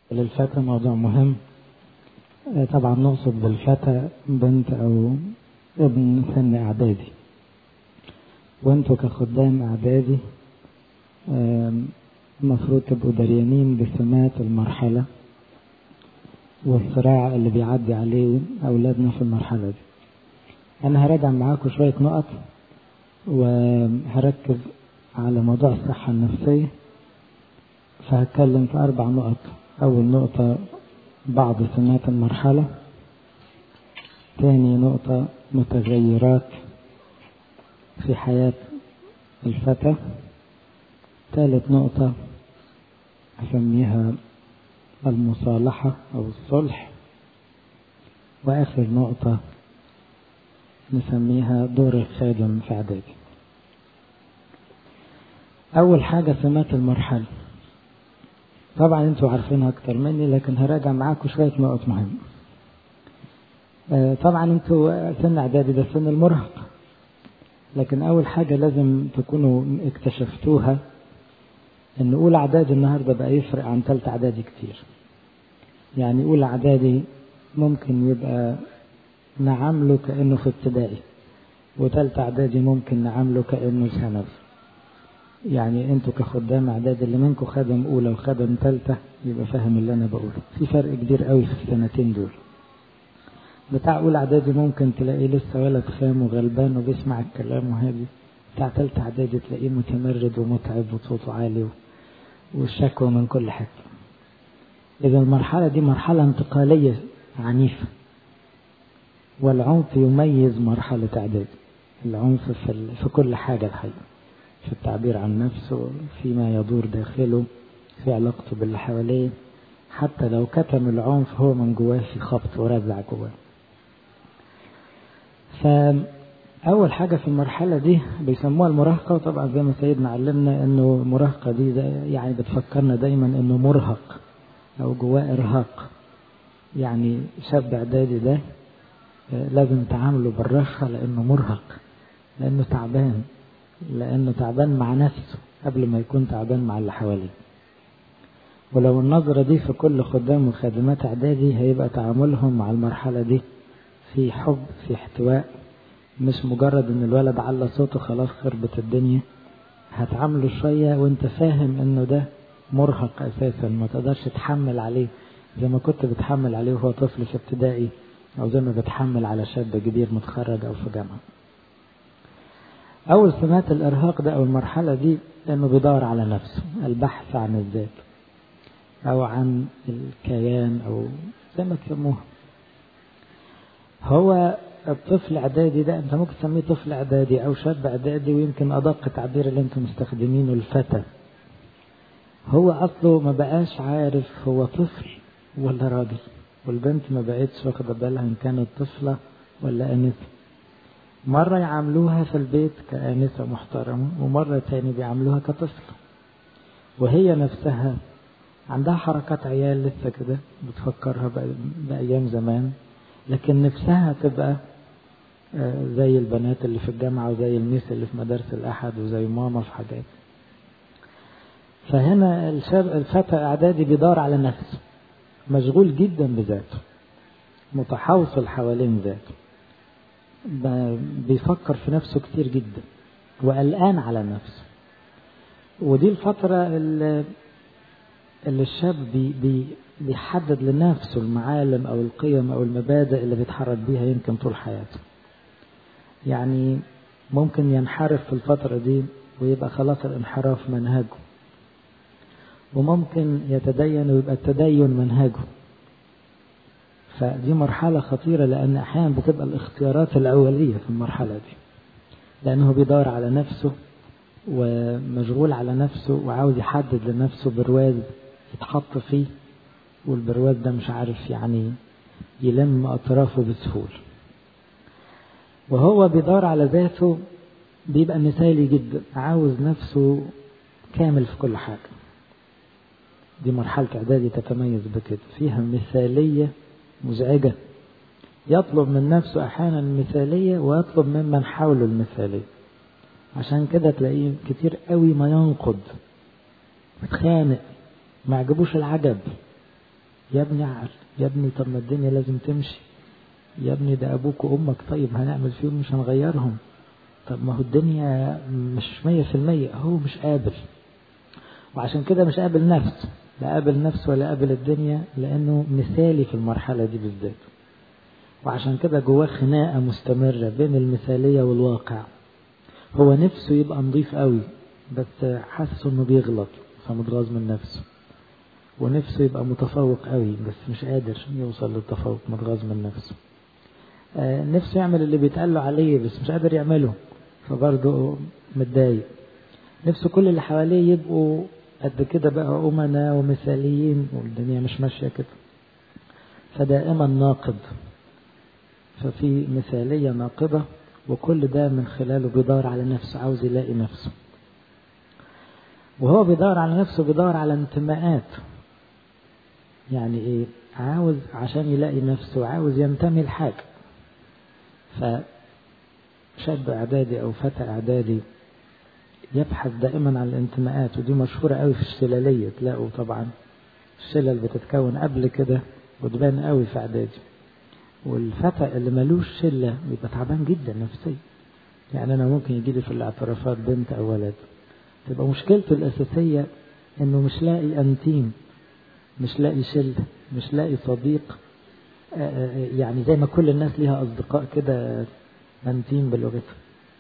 للفتى موضوع مهم طبعا نقصد بالفتى بنت او ابن سن اعدادي وانتوا كخدام اعدادي المفروض تبقوا دريانين بسمات المرحلة والصراع اللي بيعدي عليه أولادنا في المرحلة دي أنا هراجع معاكم شوية نقط وهركز على موضوع الصحة النفسية فهتكلم في أربع نقط أول نقطة بعض سمات المرحلة تاني نقطة متغيرات في حياة الفتى ثالث نقطة أسميها المصالحة أو الصلح وآخر نقطة نسميها دور الخادم في إعدادي أول حاجة سمات المرحلة طبعا انتوا عارفينها أكتر مني لكن هراجع معاكم شوية نقط مهمة طبعا انتوا سن إعدادي ده سن المراهق لكن أول حاجة لازم تكونوا اكتشفتوها ان اولى اعدادي النهارده بقى يفرق عن ثالثه اعدادي كتير يعني اولى اعدادي ممكن يبقى نعامله كانه في ابتدائي وثالثه اعدادي ممكن نعامله كانه ثانوي يعني انتوا كخدام اعدادي اللي منكم خدم اولى وخدم ثالثه يبقى فاهم اللي انا بقوله في فرق كبير قوي في السنتين دول بتاع اولى اعدادي ممكن تلاقيه لسه ولد خام وغلبان وبيسمع الكلام وهادي بتاع تالتة اعدادي تلاقيه متمرد ومتعب وصوته عالي والشكوى من كل حته إذا المرحلة دي مرحلة انتقالية عنيفة والعنف يميز مرحلة إعدادي العنف في, في كل حاجة الحقيقة في التعبير عن نفسه فيما يدور داخله في علاقته باللي حواليه حتى لو كتم العنف هو من جواه في خبط ورزع جواه فأول حاجة في المرحلة دي بيسموها المراهقة وطبعا زي ما سيدنا علمنا انه المراهقة دي يعني بتفكرنا دايما انه مرهق او جواه ارهاق يعني شاب اعدادي ده لازم تعامله بالرخة لانه مرهق لانه تعبان لانه تعبان مع نفسه قبل ما يكون تعبان مع اللي حواليه ولو النظرة دي في كل خدام وخادمات اعدادي هيبقى تعاملهم مع المرحلة دي في حب في احتواء مش مجرد ان الولد على صوته خلاص خربت الدنيا هتعامله شوية وانت فاهم انه ده مرهق اساسا ما تقدرش تحمل عليه زي ما كنت بتحمل عليه وهو طفل في ابتدائي او زي ما بتحمل على شاب كبير متخرج او في جامعة اول سمات الارهاق ده او المرحلة دي انه بيدور على نفسه البحث عن الذات او عن الكيان او زي ما تسموها هو الطفل اعدادي ده انت ممكن تسميه طفل اعدادي او شاب اعدادي ويمكن ادق تعبير اللي انتم مستخدمينه الفتى هو اصله ما بقاش عارف هو طفل ولا راجل والبنت ما بقتش واخده بالها ان كانت طفله ولا انثى مرة يعاملوها في البيت كآنسة محترمة ومرة تاني بيعاملوها كطفل وهي نفسها عندها حركات عيال لسه كده بتفكرها بأيام زمان لكن نفسها تبقى زي البنات اللي في الجامعة وزي الميس اللي في مدارس الأحد وزي ماما في حاجات فهنا الشاب الفتى إعدادي بيدور على نفسه مشغول جدا بذاته متحوصل حوالين ذاته بيفكر في نفسه كتير جدا وقلقان على نفسه ودي الفترة اللي, اللي الشاب بي بي بيحدد لنفسه المعالم أو القيم أو المبادئ اللي بيتحرك بيها يمكن طول حياته يعني ممكن ينحرف في الفترة دي ويبقى خلاص الانحراف منهجه وممكن يتدين ويبقى التدين منهجه فدي مرحلة خطيرة لأن أحيانا بتبقى الاختيارات الأولية في المرحلة دي لأنه بيدور على نفسه ومشغول على نفسه وعاوز يحدد لنفسه برواز يتحط فيه والبرواز ده مش عارف يعني يلم أطرافه بسهولة وهو بيدور على ذاته بيبقى مثالي جدا عاوز نفسه كامل في كل حاجة دي مرحلة إعدادي تتميز بكده فيها مثالية مزعجة يطلب من نفسه أحيانا المثالية ويطلب ممن حوله المثالية عشان كده تلاقيه كتير قوي ما ينقد متخانق ما عجبوش العجب يا ابني عقل يا ابني طب ما الدنيا لازم تمشي يا ابني ده ابوك وامك طيب هنعمل فيهم مش هنغيرهم طب ما هو الدنيا مش مية في المية هو مش قابل وعشان كده مش قابل نفسه لا قابل نفسه ولا قابل الدنيا لأنه مثالي في المرحلة دي بالذات وعشان كده جواه خناقة مستمرة بين المثالية والواقع هو نفسه يبقى نظيف قوي بس حاسس انه بيغلط فمتغاظ من نفسه ونفسه يبقى متفوق قوي بس مش قادر يوصل للتفوق متغاظ من نفسه آه نفسه يعمل اللي بيتقال له عليه بس مش قادر يعمله فبرضه متضايق نفسه كل اللي حواليه يبقوا قد كده بقى أمنا ومثاليين والدنيا مش ماشية كده فدائما ناقد ففي مثالية ناقضة وكل ده من خلاله بيدور على نفسه عاوز يلاقي نفسه وهو بيدور على نفسه بيدور على انتماءات يعني ايه عاوز عشان يلاقي نفسه عاوز ينتمي لحاجة فشاب اعدادي او فتى اعدادي يبحث دائما عن الانتماءات ودي مشهورة قوي في الشلالية تلاقوا طبعا الشلل بتتكون قبل كده وتبان قوي في اعدادي والفتى اللي ملوش شلة بيبقى تعبان جدا نفسيا يعني انا ممكن يجي لي في الاعترافات بنت او ولد تبقى مشكلته الاساسية انه مش لاقي انتيم مش لاقي شلة مش لاقي صديق يعني زي ما كل الناس ليها اصدقاء كده انتيم بلغتها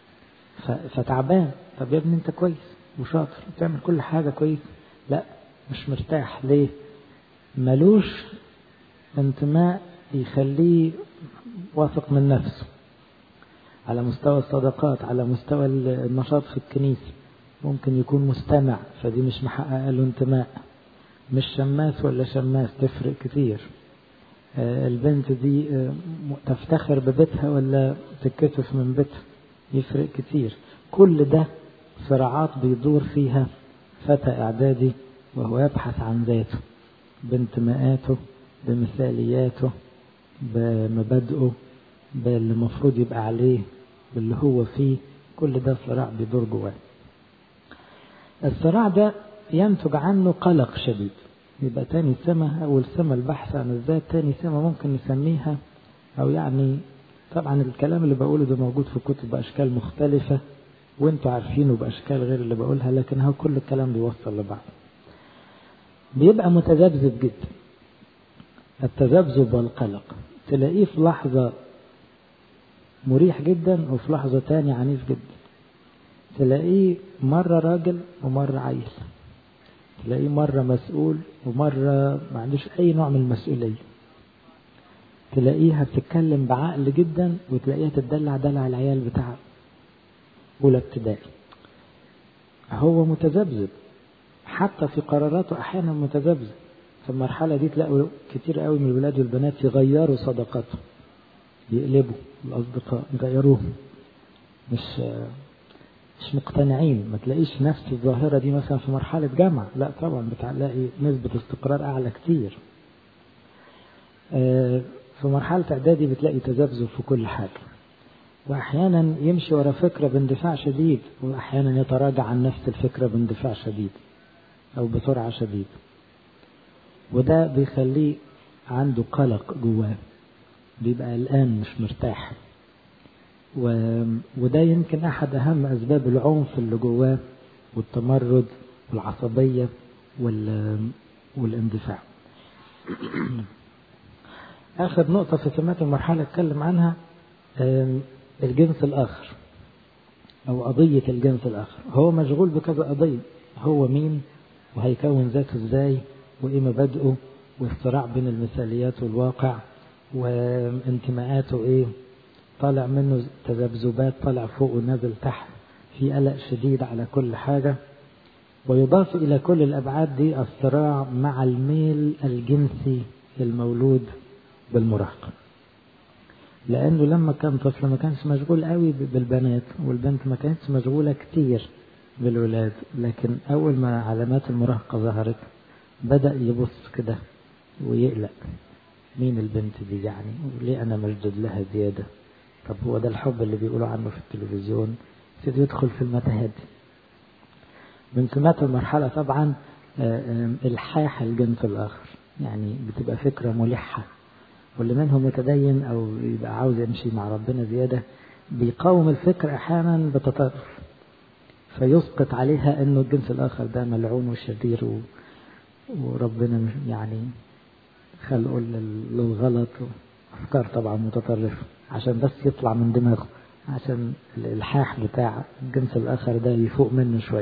فتعبان طب يا ابني انت كويس وشاطر بتعمل كل حاجة كويس لا مش مرتاح ليه ملوش انتماء يخليه واثق من نفسه على مستوى الصداقات على مستوى النشاط في الكنيسة ممكن يكون مستمع فدي مش محققة له انتماء مش شماس ولا شماس تفرق كتير البنت دي تفتخر ببيتها ولا تتكسف من بيتها يفرق كتير كل ده صراعات بيدور فيها فتى إعدادي وهو يبحث عن ذاته بانتماءاته بمثالياته بمبادئه باللي المفروض يبقى عليه باللي هو فيه كل ده صراع بيدور جواه الصراع ده ينتج عنه قلق شديد يبقى تاني سمة أول سمة البحث عن الذات تاني سمة ممكن نسميها أو يعني طبعا الكلام اللي بقوله ده موجود في كتب بأشكال مختلفة وانتوا عارفينه بأشكال غير اللي بقولها لكن هو كل الكلام بيوصل لبعض بيبقى متذبذب جدا التذبذب والقلق تلاقيه في لحظة مريح جدا وفي لحظة تانية عنيف جدا تلاقيه مرة راجل ومرة عيل تلاقيه مرة مسؤول ومرة ما عندوش أي نوع من المسؤولية تلاقيها بتتكلم بعقل جدا وتلاقيها تدلع دلع العيال بتاع أولى ابتدائي هو متذبذب حتى في قراراته أحيانا متذبذب في المرحلة دي تلاقوا كتير قوي من الولاد والبنات يغيروا صداقاتهم يقلبوا الأصدقاء يغيروهم مش مش مقتنعين ما تلاقيش نفس الظاهرة دي مثلا في مرحلة جامعة لا طبعا بتلاقي نسبة استقرار أعلى كتير في مرحلة إعدادي بتلاقي تذبذب في كل حاجة وأحيانا يمشي ورا فكرة باندفاع شديد وأحيانا يتراجع عن نفس الفكرة باندفاع شديد أو بسرعة شديد وده بيخليه عنده قلق جواه بيبقى قلقان مش مرتاح و... وده يمكن أحد أهم أسباب العنف اللي جواه والتمرد والعصبية وال... والاندفاع آخر نقطة في سمات المرحلة اتكلم عنها الجنس الآخر أو قضية الجنس الآخر هو مشغول بكذا قضية هو مين وهيكون ذاته ازاي وإيه مبادئه والصراع بين المثاليات والواقع وانتماءاته إيه طالع منه تذبذبات طالع فوق ونازل تحت في قلق شديد على كل حاجة ويضاف إلى كل الأبعاد دي الصراع مع الميل الجنسي المولود بالمراهقة لأنه لما كان طفل ما كانش مشغول قوي بالبنات والبنت ما كانتش مشغولة كتير بالولاد لكن أول ما علامات المراهقة ظهرت بدأ يبص كده ويقلق مين البنت دي يعني وليه أنا مشدود لها زيادة طب هو ده الحب اللي بيقولوا عنه في التلفزيون يبتدي يدخل في المتاهات من سمات المرحلة طبعا الحاح الجنس الآخر يعني بتبقى فكرة ملحة واللي منهم متدين أو يبقى عاوز يمشي مع ربنا زيادة بيقاوم الفكر أحيانا بتطرف فيسقط عليها أنه الجنس الآخر ده ملعون وشرير و... وربنا يعني خلقه للغلط أفكار طبعا متطرفة عشان بس يطلع من دماغه عشان الإلحاح بتاع الجنس الآخر ده يفوق منه شوية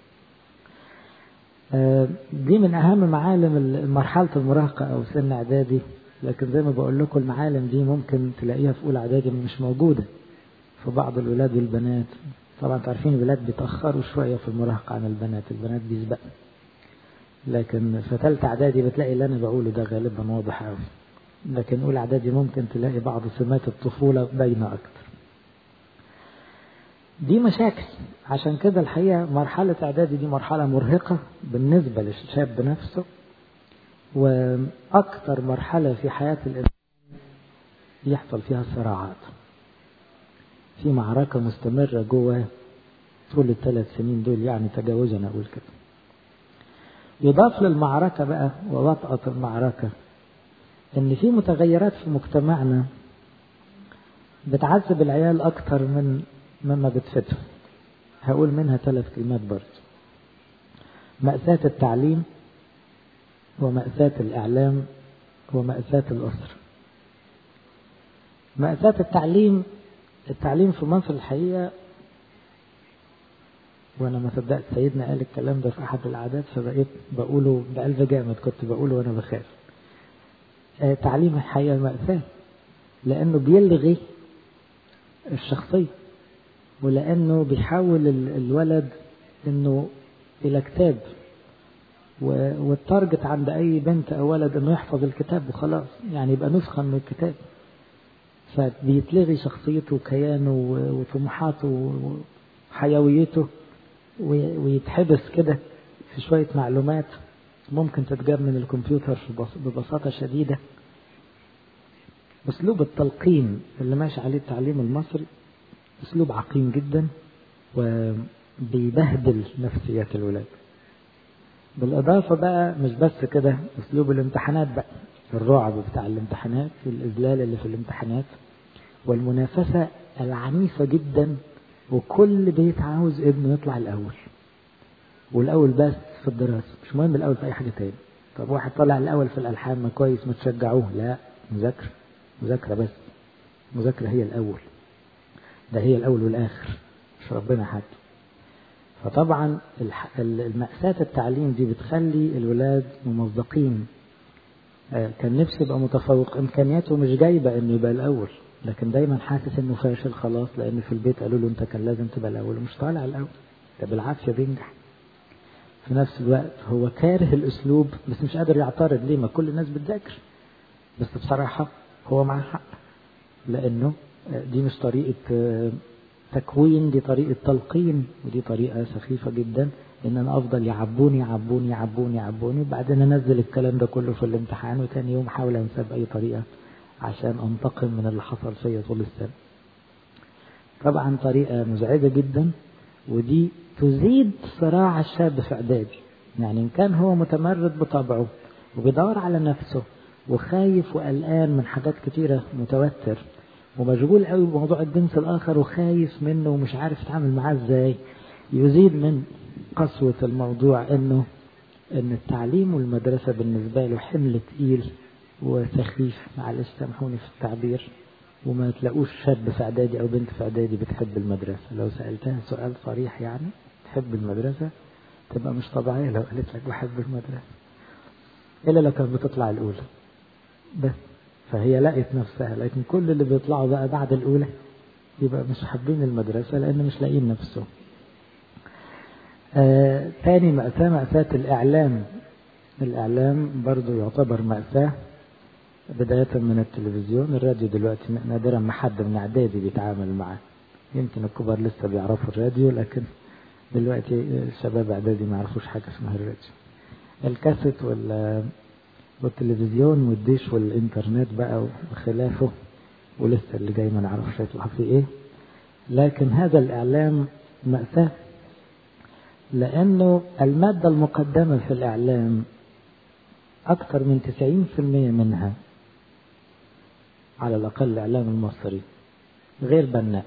دي من أهم معالم مرحلة المراهقة أو سن إعدادي لكن زي ما بقول لكم المعالم دي ممكن تلاقيها في أولى إعدادي مش موجودة في بعض الولاد والبنات طبعا تعرفين الولاد بيتأخروا شوية في المراهقة عن البنات البنات بيسبقوا لكن في ثالثة إعدادي بتلاقي اللي أنا بقوله ده غالبا واضح أوي لكن أولى إعدادي ممكن تلاقي بعض سمات الطفولة باينة أكتر دي مشاكل عشان كده الحقيقة مرحلة إعدادي دي مرحلة مرهقة بالنسبة للشاب نفسه وأكثر مرحلة في حياة الإنسان يحصل فيها صراعات في معركة مستمرة جوه طول الثلاث سنين دول يعني تجاوزا أقول كده يضاف للمعركة بقى ووطأة المعركة إن في متغيرات في مجتمعنا بتعذب العيال أكتر من مما بتفيدهم هقول منها ثلاث كلمات برضه مأساة التعليم ومأساة الإعلام ومأساة الأسرة مأساة التعليم التعليم في مصر الحقيقة وأنا ما صدقت سيدنا قال الكلام ده في أحد العادات فبقيت بقوله بقلب جامد كنت بقوله وأنا بخاف آه تعليم الحقيقة مأساة لأنه بيلغي الشخصية ولأنه بيحول الولد إنه إلى كتاب والتارجت عند أي بنت أو ولد إنه يحفظ الكتاب وخلاص يعني يبقى نسخة من الكتاب فبيتلغي شخصيته وكيانه وطموحاته وحيويته ويتحبس كده في شوية معلومات ممكن تتجاب من الكمبيوتر ببساطة شديدة أسلوب التلقين اللي ماشي عليه التعليم المصري أسلوب عقيم جدا وبيبهدل نفسيات الولاد بالإضافة بقى مش بس كده أسلوب الامتحانات بقى الرعب بتاع الامتحانات والإذلال اللي في الامتحانات والمنافسة العنيفة جدا وكل بيت عاوز ابنه يطلع الأول والأول بس في الدراسة مش مهم الأول في أي حاجة تاني طب واحد طلع الأول في الألحان ما كويس ما تشجعوه لا مذاكرة مذاكرة بس مذاكرة هي الأول ده هي الأول والآخر مش ربنا حد فطبعا المأساة التعليم دي بتخلي الولاد ممزقين كان نفسه يبقى متفوق إمكانياته مش جايبة إنه يبقى الأول لكن دايما حاسس إنه فاشل خلاص لأن في البيت قالوا له أنت كان لازم تبقى الأول ومش طالع الأول ده بالعافية بينجح في نفس الوقت هو كاره الأسلوب بس مش قادر يعترض ليه ما كل الناس بتذاكر بس بصراحة هو معاه حق لأنه دي مش طريقة تكوين دي طريقة تلقين ودي طريقة سخيفة جدا ان انا افضل يعبوني يعبوني يعبوني يعبوني وبعدين انزل الكلام ده كله في الامتحان وتاني يوم احاول انساه باي طريقة عشان انتقم من اللي حصل فيا طول السنة طبعا طريقة مزعجة جدا ودي تزيد صراع الشاب في اعدادي يعني ان كان هو متمرد بطبعه وبيدور على نفسه وخايف وقلقان من حاجات كتيرة متوتر ومشغول قوي بموضوع الجنس الآخر وخايف منه ومش عارف يتعامل معاه ازاي يزيد من قسوة الموضوع انه ان التعليم والمدرسة بالنسبة له حمل تقيل وسخيف معلش سامحوني في التعبير وما تلاقوش شاب في اعدادي او بنت في اعدادي بتحب المدرسة لو سألتها سؤال صريح يعني تحب المدرسة تبقى مش طبيعية لو قالت لك بحب المدرسة إلا لو كانت بتطلع الأولى بس فهي لقت نفسها لكن كل اللي بيطلعوا بقى بعد الأولى يبقى مش حابين المدرسة لأن مش لاقيين نفسهم آه تاني مأساة مأساة الإعلام الإعلام برضو يعتبر مأساة بداية من التلفزيون الراديو دلوقتي نادرا ما حد من إعدادي بيتعامل معاه يمكن الكبار لسه بيعرفوا الراديو لكن دلوقتي الشباب إعدادي ما يعرفوش حاجة اسمها الراديو الكاسيت وال والتلفزيون والديش والإنترنت بقى وخلافه ولسه اللي جاي ما نعرفش هيطلع فيه إيه لكن هذا الإعلام مأساة لأنه المادة المقدمة في الإعلام أكثر من 90% منها على الأقل الإعلام المصري غير بناء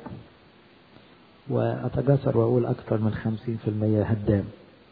وأتجسر وأقول أكثر من 50% هدام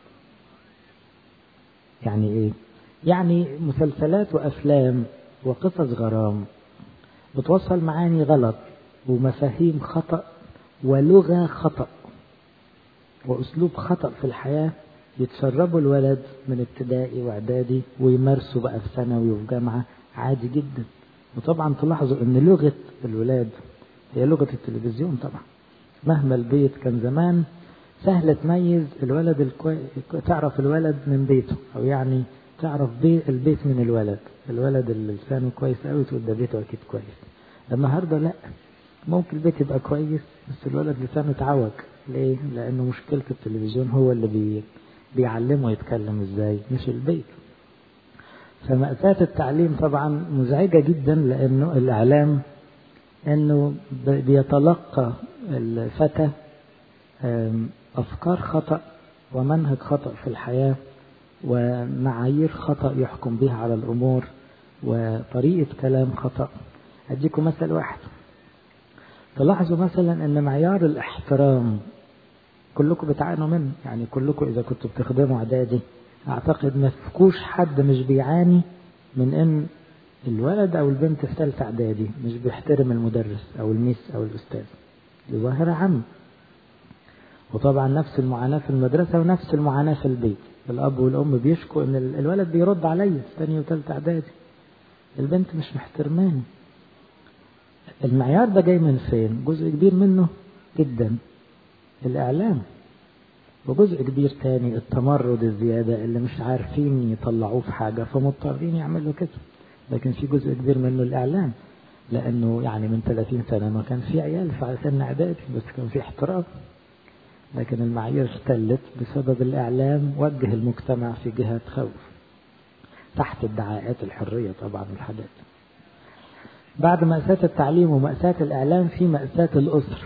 يعني إيه؟ يعني مسلسلات وأفلام وقصص غرام بتوصل معاني غلط ومفاهيم خطأ ولغة خطأ وأسلوب خطأ في الحياة يتشربوا الولد من ابتدائي واعدادي ويمارسوا بقى في ثانوي وفي جامعة عادي جدا وطبعا تلاحظوا ان لغة الولاد هي لغة التلفزيون طبعا مهما البيت كان زمان سهل تميز الولد الكوي... تعرف الولد من بيته او يعني تعرف بي... البيت من الولد الولد اللي لسانه كويس قوي تقول ده بيته اكيد كويس النهارده لا ممكن البيت يبقى كويس بس الولد لسانه اتعوج ليه؟ لانه مشكلة التلفزيون هو اللي بي... بيعلمه يتكلم ازاي مش البيت فمأساة التعليم طبعا مزعجة جدا لأنه الإعلام أنه بيتلقى الفتى أفكار خطأ ومنهج خطأ في الحياة ومعايير خطأ يحكم بها على الأمور وطريقة كلام خطأ أديكم مثل واحد تلاحظوا مثلا أن معيار الاحترام كلكم بتعانوا منه يعني كلكم إذا كنتوا بتخدموا إعدادي أعتقد ما فيكوش حد مش بيعاني من إن الولد أو البنت في ثالثة إعدادي مش بيحترم المدرس أو الميس أو الأستاذ دي ظاهرة عامة وطبعا نفس المعاناة في المدرسة ونفس المعاناة في البيت الأب والأم بيشكوا إن الولد بيرد عليا في ثانية وثالثة إعدادي البنت مش محترماني المعيار ده جاي من فين؟ جزء كبير منه جدا الإعلام وجزء كبير تاني التمرد الزيادة اللي مش عارفين يطلعوه في حاجة فمضطرين يعملوا كده لكن في جزء كبير منه الإعلام لأنه يعني من 30 سنة ما كان في عيال في سن إعدادي بس كان في احترام لكن المعايير اختلت بسبب الإعلام وجه المجتمع في جهة خوف تحت ادعاءات الحرية طبعا والحاجات بعد مأساة التعليم ومأساة الإعلام في مأساة الأسر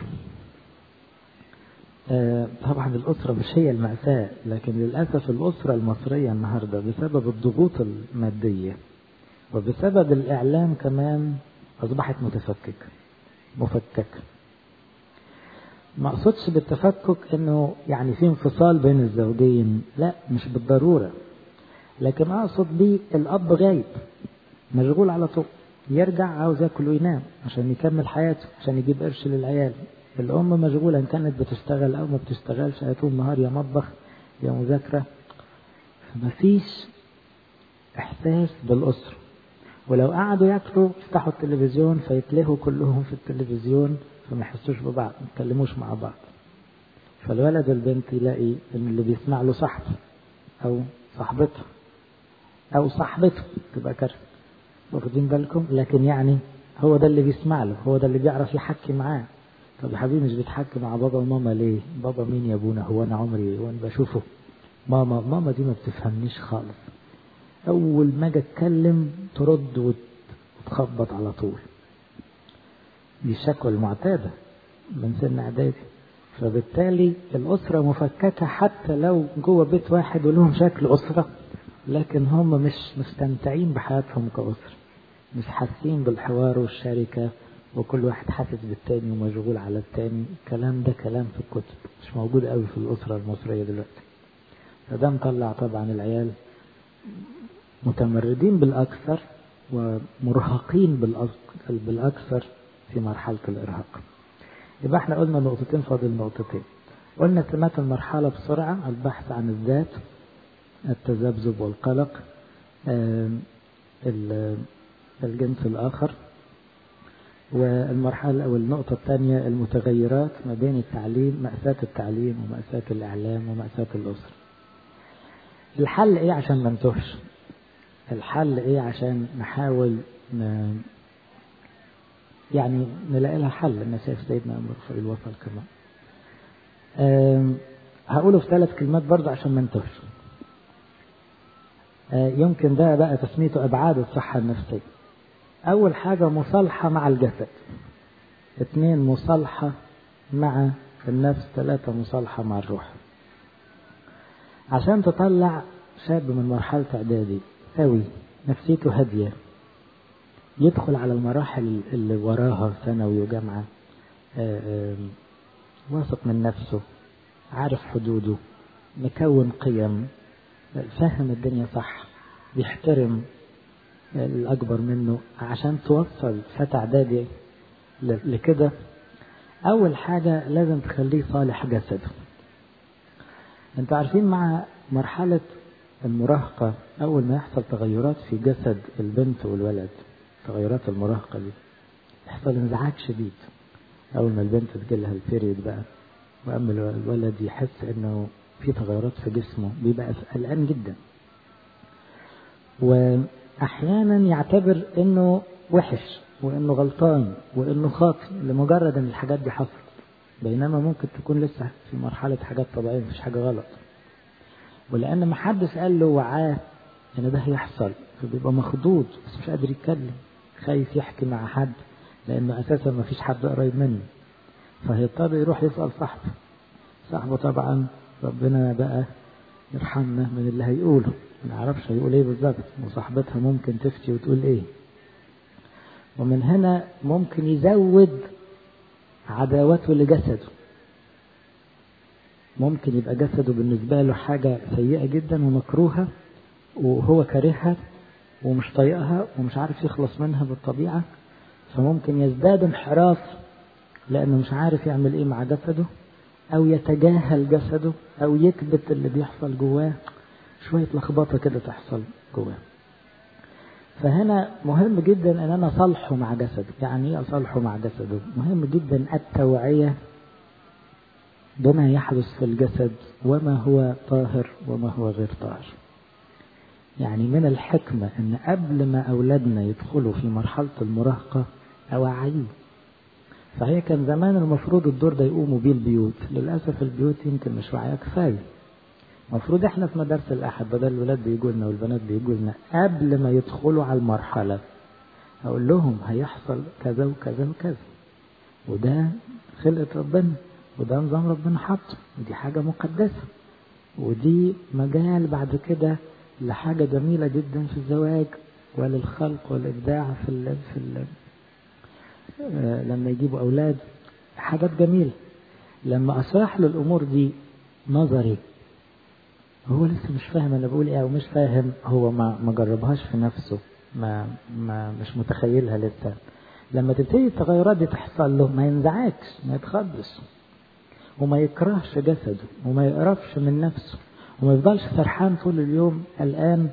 طبعا الأسرة مش هي المأساة لكن للأسف الأسرة المصرية النهاردة بسبب الضغوط المادية وبسبب الإعلام كمان أصبحت متفككة مفككة ما أقصدش بالتفكك إنه يعني في انفصال بين الزوجين لا مش بالضرورة لكن أقصد بيه الأب غايب مشغول على طول يرجع عاوز ياكل وينام عشان يكمل حياته عشان يجيب قرش للعيال الأم مشغولة إن كانت بتشتغل أو ما بتشتغلش هي طول النهار يا مطبخ يا مذاكرة مفيش إحساس بالأسرة ولو قعدوا ياكلوا يفتحوا التلفزيون فيتلهوا كلهم في التلفزيون فما يحسوش ببعض ما يتكلموش مع بعض فالولد والبنت يلاقي إن اللي بيسمع له صاحبه أو صاحبته أو صاحبته تبقى كارثة واخدين بالكم لكن يعني هو ده اللي بيسمع له هو ده اللي بيعرف يحكي معاه طب يا حبيبي مش بتحكي مع بابا وماما ليه بابا مين يا ابونا هو انا عمري وانا بشوفه ماما ماما دي ما بتفهمنيش خالص اول ما اجي اتكلم ترد وتخبط على طول دي الشكوى المعتاده من سن اعدادي فبالتالي الاسره مفككه حتى لو جوه بيت واحد ولهم شكل اسره لكن هم مش مستمتعين بحياتهم كاسره مش حاسين بالحوار والشركه وكل واحد حاسس بالتاني ومشغول على التاني الكلام ده كلام في الكتب مش موجود قوي في الأسرة المصرية دلوقتي فده مطلع طبعا العيال متمردين بالأكثر ومرهقين بالأكثر في مرحلة الإرهاق يبقى احنا قلنا نقطتين فاضل نقطتين قلنا سمات المرحلة بسرعة البحث عن الذات التذبذب والقلق الجنس الآخر والمرحلة أو النقطة الثانية المتغيرات ما بين التعليم مأساة التعليم ومأساة الإعلام ومأساة الأسرة الحل إيه عشان ما نتوهش الحل إيه عشان نحاول ن... يعني نلاقي لها حل أنا شايف سيدنا أمر في الوصل كمان أه هقوله في ثلاث كلمات برضه عشان ما نتوهش أه يمكن ده بقى تسميته أبعاد الصحة النفسية أول حاجة مصالحة مع الجسد اثنين مصالحة مع النفس ثلاثة مصالحة مع الروح عشان تطلع شاب من مرحلة إعدادي سوي نفسيته هادية يدخل على المراحل اللي وراها ثانوي وجامعة واثق من نفسه عارف حدوده مكون قيم فاهم الدنيا صح بيحترم الأكبر منه عشان توصل فتى إعدادي لكده أول حاجة لازم تخليه صالح جسده أنتوا عارفين مع مرحلة المراهقة أول ما يحصل تغيرات في جسد البنت والولد تغيرات المراهقة دي يحصل انزعاج شديد أول ما البنت تجيلها البيريد بقى وأما الولد يحس إنه في تغيرات في جسمه بيبقى قلقان جدا وأحيانا يعتبر إنه وحش وإنه غلطان وإنه خاطئ لمجرد إن الحاجات دي حصلت بينما ممكن تكون لسه في مرحلة حاجات طبيعية مفيش حاجة غلط ولأن محدش قال له وعاه إن ده هيحصل فبيبقى مخضوض بس مش قادر يتكلم خايف يحكي مع حد لأنه أساسا مفيش حد قريب منه فهيضطر يروح يسأل صاحبه صاحبه طبعا ربنا بقى يرحمنا من اللي هيقوله ما نعرفش هيقول ايه بالظبط وصاحبتها ممكن تفتي وتقول ايه ومن هنا ممكن يزود عداوته لجسده ممكن يبقى جسده بالنسبة له حاجة سيئة جدا ومكروهة وهو كارهها ومش طايقها ومش عارف يخلص منها بالطبيعة فممكن يزداد انحراف لأنه مش عارف يعمل ايه مع جسده أو يتجاهل جسده أو يكبت اللي بيحصل جواه شوية لخبطة كده تحصل جواه فهنا مهم جدا ان انا اصالحه مع جسده يعني ايه اصالحه مع جسده مهم جدا التوعية بما يحدث في الجسد وما هو طاهر وما هو غير طاهر يعني من الحكمة ان قبل ما اولادنا يدخلوا في مرحلة المراهقة اوعيه فهي كان زمان المفروض الدور ده يقوموا بيه البيوت للأسف البيوت يمكن مش واعية كفاية المفروض احنا في مدارس الأحد بدل الولاد بيجوا لنا والبنات بيجوا لنا قبل ما يدخلوا على المرحلة أقول لهم هيحصل كذا وكذا وكذا وده خلقة ربنا وده نظام ربنا حاطه ودي حاجة مقدسة ودي مجال بعد كده لحاجة جميلة جدا في الزواج وللخلق والإبداع في ال في ال لما يجيبوا أولاد حاجات جميلة لما أشرح له الأمور دي نظري هو لسه مش فاهم أنا بقول إيه أو مش فاهم هو ما ما جربهاش في نفسه ما ما مش متخيلها لسه لما تبتدي التغيرات دي تحصل له ما ينزعجش ما يتخضش وما يكرهش جسده وما يقرفش من نفسه وما يفضلش سرحان طول اليوم قلقان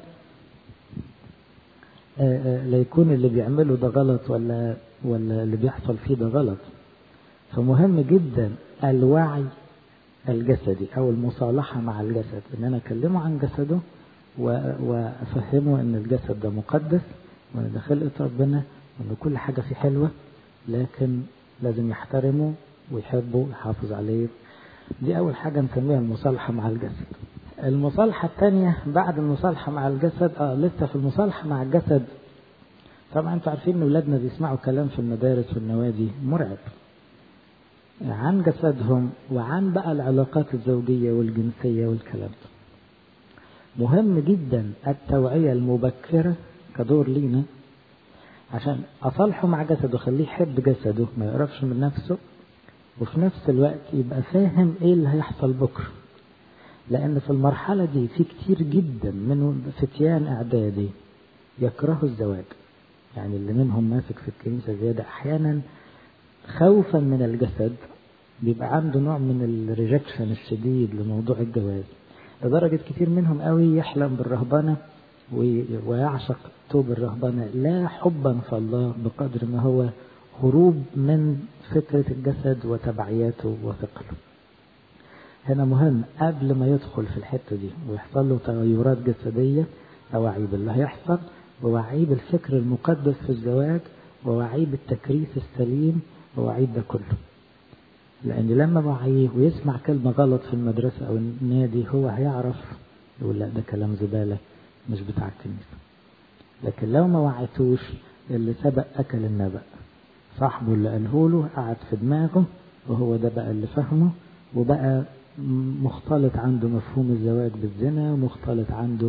لا يكون اللي بيعمله ده غلط ولا ولا اللي بيحصل فيه ده غلط فمهم جدا الوعي الجسدي او المصالحه مع الجسد ان انا اكلمه عن جسده وافهمه ان الجسد ده مقدس وان ده خلقه ربنا وان كل حاجه فيه حلوه لكن لازم يحترمه ويحبه ويحافظ عليه دي اول حاجه نسميها المصالحه مع الجسد المصالحه الثانيه بعد المصالحه مع الجسد اه لسه في المصالحه مع الجسد طبعا انتوا عارفين ان اولادنا بيسمعوا كلام في المدارس والنوادي مرعب عن جسدهم وعن بقى العلاقات الزوجية والجنسية والكلام ده مهم جدا التوعية المبكرة كدور لينا عشان أصالحه مع جسده وخليه يحب جسده ما يقرفش من نفسه وفي نفس الوقت يبقى فاهم ايه اللي هيحصل بكرة لأن في المرحلة دي في كتير جدا من فتيان إعدادي يكرهوا الزواج يعني اللي منهم ماسك في الكنيسة زيادة أحيانا خوفا من الجسد بيبقى عنده نوع من الريجكشن الشديد لموضوع الجواز لدرجة كتير منهم قوي يحلم بالرهبنة ويعشق توب الرهبنة لا حبا في الله بقدر ما هو هروب من فكرة الجسد وتبعياته وثقله هنا مهم قبل ما يدخل في الحتة دي ويحصل له تغيرات جسدية أوعي باللي هيحصل ووعيه بالفكر المقدس في الزواج ووعيه بالتكريس السليم ووعيه ده كله لأن لما وعيه ويسمع كلمة غلط في المدرسة أو النادي هو هيعرف يقول لا ده كلام زبالة مش بتاع الكنيسة لكن لو ما وعيتوش اللي سبق أكل النبأ صاحبه اللي قاله له قعد في دماغه وهو ده بقى اللي فهمه وبقى مختلط عنده مفهوم الزواج بالزنا ومختلط عنده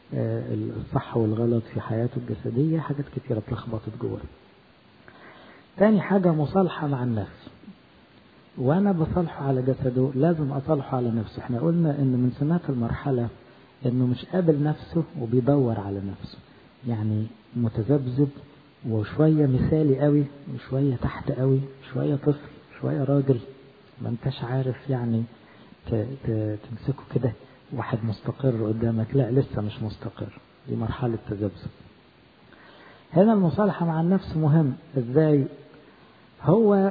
الصح والغلط في حياته الجسدية حاجات كتيرة اتلخبطت جوه تاني حاجة مصالحة مع النفس وانا بصالحه على جسده لازم اصالحه على نفسه احنا قلنا ان من سمات المرحلة انه مش قابل نفسه وبيدور على نفسه يعني متذبذب وشوية مثالي قوي وشوية تحت قوي شوية طفل شوية راجل ما انتش عارف يعني تمسكه كده واحد مستقر قدامك لا لسه مش مستقر دي مرحلة تذبذب هنا المصالحة مع النفس مهم ازاي هو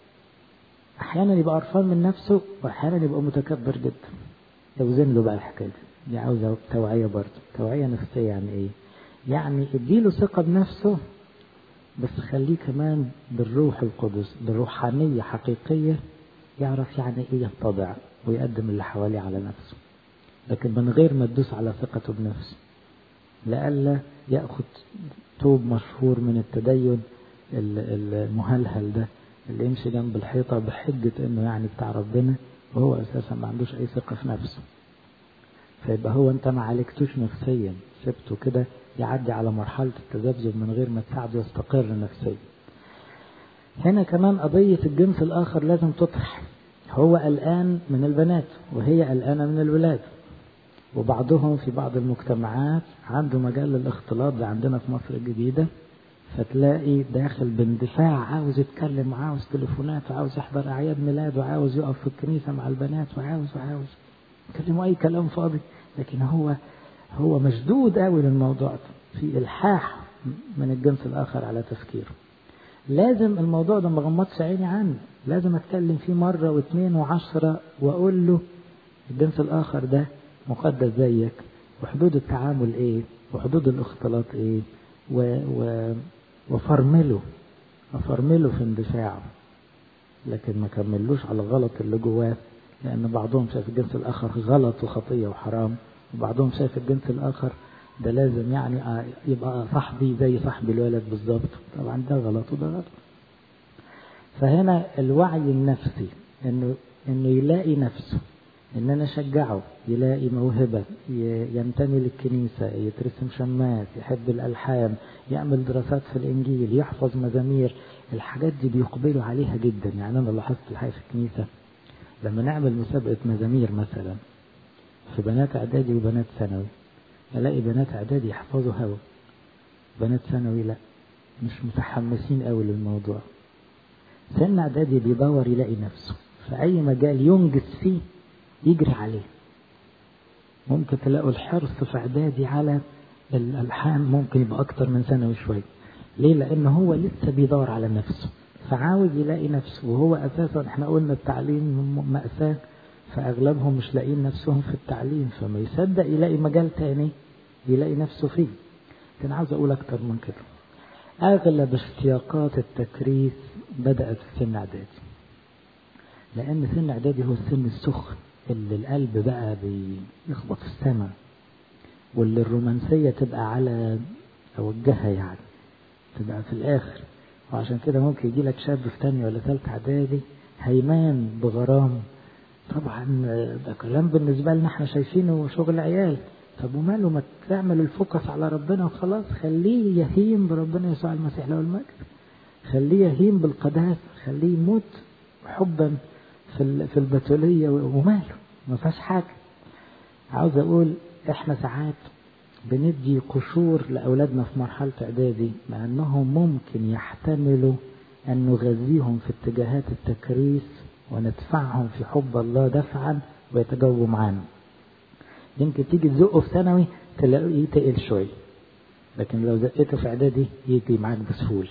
احيانا يبقى قرفان من نفسه واحيانا يبقى متكبر جدا يوزن له بقى الحكايه دي دي عاوزه توعيه برضه توعيه نفسيه يعني ايه يعني اديله ثقه بنفسه بس خليه كمان بالروح القدس بروحانيه حقيقيه يعرف يعني ايه يتضع ويقدم اللي حواليه على نفسه لكن من غير ما تدوس على ثقته بنفسه لئلا ياخذ توب مشهور من التدين المهلهل ده اللي يمشي جنب الحيطة بحجة انه يعني بتاع ربنا وهو اساسا ما عندوش اي ثقة في نفسه فيبقى هو انت ما عالجتوش نفسيا سبته كده يعدي على مرحلة التذبذب من غير ما تساعده يستقر نفسيا هنا كمان قضية الجنس الآخر لازم تطرح هو قلقان من البنات وهي قلقانة من الولاد وبعضهم في بعض المجتمعات عنده مجال للاختلاط ده عندنا في مصر الجديدة فتلاقي داخل باندفاع عاوز يتكلم وعاوز تليفونات وعاوز يحضر اعياد ميلاد وعاوز يقف في الكنيسه مع البنات وعاوز وعاوز يكلموا اي كلام فاضي لكن هو هو مشدود قوي للموضوع ده في الحاح من الجنس الاخر على تفكيره لازم الموضوع ده ما غمضش عيني عنه لازم اتكلم فيه مره واثنين وعشرة واقول له الجنس الاخر ده مقدس زيك وحدود التعامل ايه وحدود الاختلاط ايه و, و وفرمله افرمله في اندفاعه لكن ما كملوش على الغلط اللي جواه لان بعضهم شايف الجنس الاخر غلط وخطيه وحرام وبعضهم شايف الجنس الاخر ده لازم يعني يبقى صاحبي زي صاحب الولد بالظبط طبعا ده غلط وده غلط فهنا الوعي النفسي انه انه يلاقي نفسه ان انا اشجعه يلاقي موهبة ينتمي للكنيسة يترسم شماس يحب الالحان يعمل دراسات في الانجيل يحفظ مزامير الحاجات دي بيقبلوا عليها جدا يعني انا لاحظت الحقيقة في الكنيسة لما نعمل مسابقة مزامير مثلا في بنات اعدادي وبنات ثانوي الاقي بنات اعدادي يحفظوا هوا بنات ثانوي لا مش متحمسين قوي للموضوع سن اعدادي بيدور يلاقي نفسه في اي مجال ينجز فيه يجري عليه ممكن تلاقوا الحرص في اعدادي على الالحان ممكن يبقى اكتر من ثانوي شويه ليه لان هو لسه بيدور على نفسه فعاوز يلاقي نفسه وهو اساسا احنا قلنا التعليم مأساة فاغلبهم مش لاقيين نفسهم في التعليم فما يصدق يلاقي مجال تاني يلاقي نفسه فيه كان عاوز اقول اكتر من كده اغلب اشتياقات التكريس بدأت في سن اعدادي لان سن اعدادي هو السن السخن اللي القلب بقى بيخبط في السماء واللي الرومانسية تبقى على أوجهها يعني تبقى في الآخر وعشان كده ممكن يجي لك شاب في تانية ولا تالتة إعدادي هيمان بغرام طبعا ده كلام بالنسبة لنا احنا شايفينه شغل عيال طب وماله ما تعمل الفوكس على ربنا وخلاص خليه يهيم بربنا يسوع المسيح له المجد خليه يهيم بالقداسة خليه يموت حبا في في البتولية وماله ما فيهاش حاجة عاوز أقول إحنا ساعات بندي قشور لأولادنا في مرحلة إعدادي مع أنهم ممكن يحتملوا أن نغذيهم في اتجاهات التكريس وندفعهم في حب الله دفعا ويتجاوبوا معانا يمكن تيجي تزقه في ثانوي تلاقيه تقل شوية لكن لو زقته في إعدادي يجي معاك بسهولة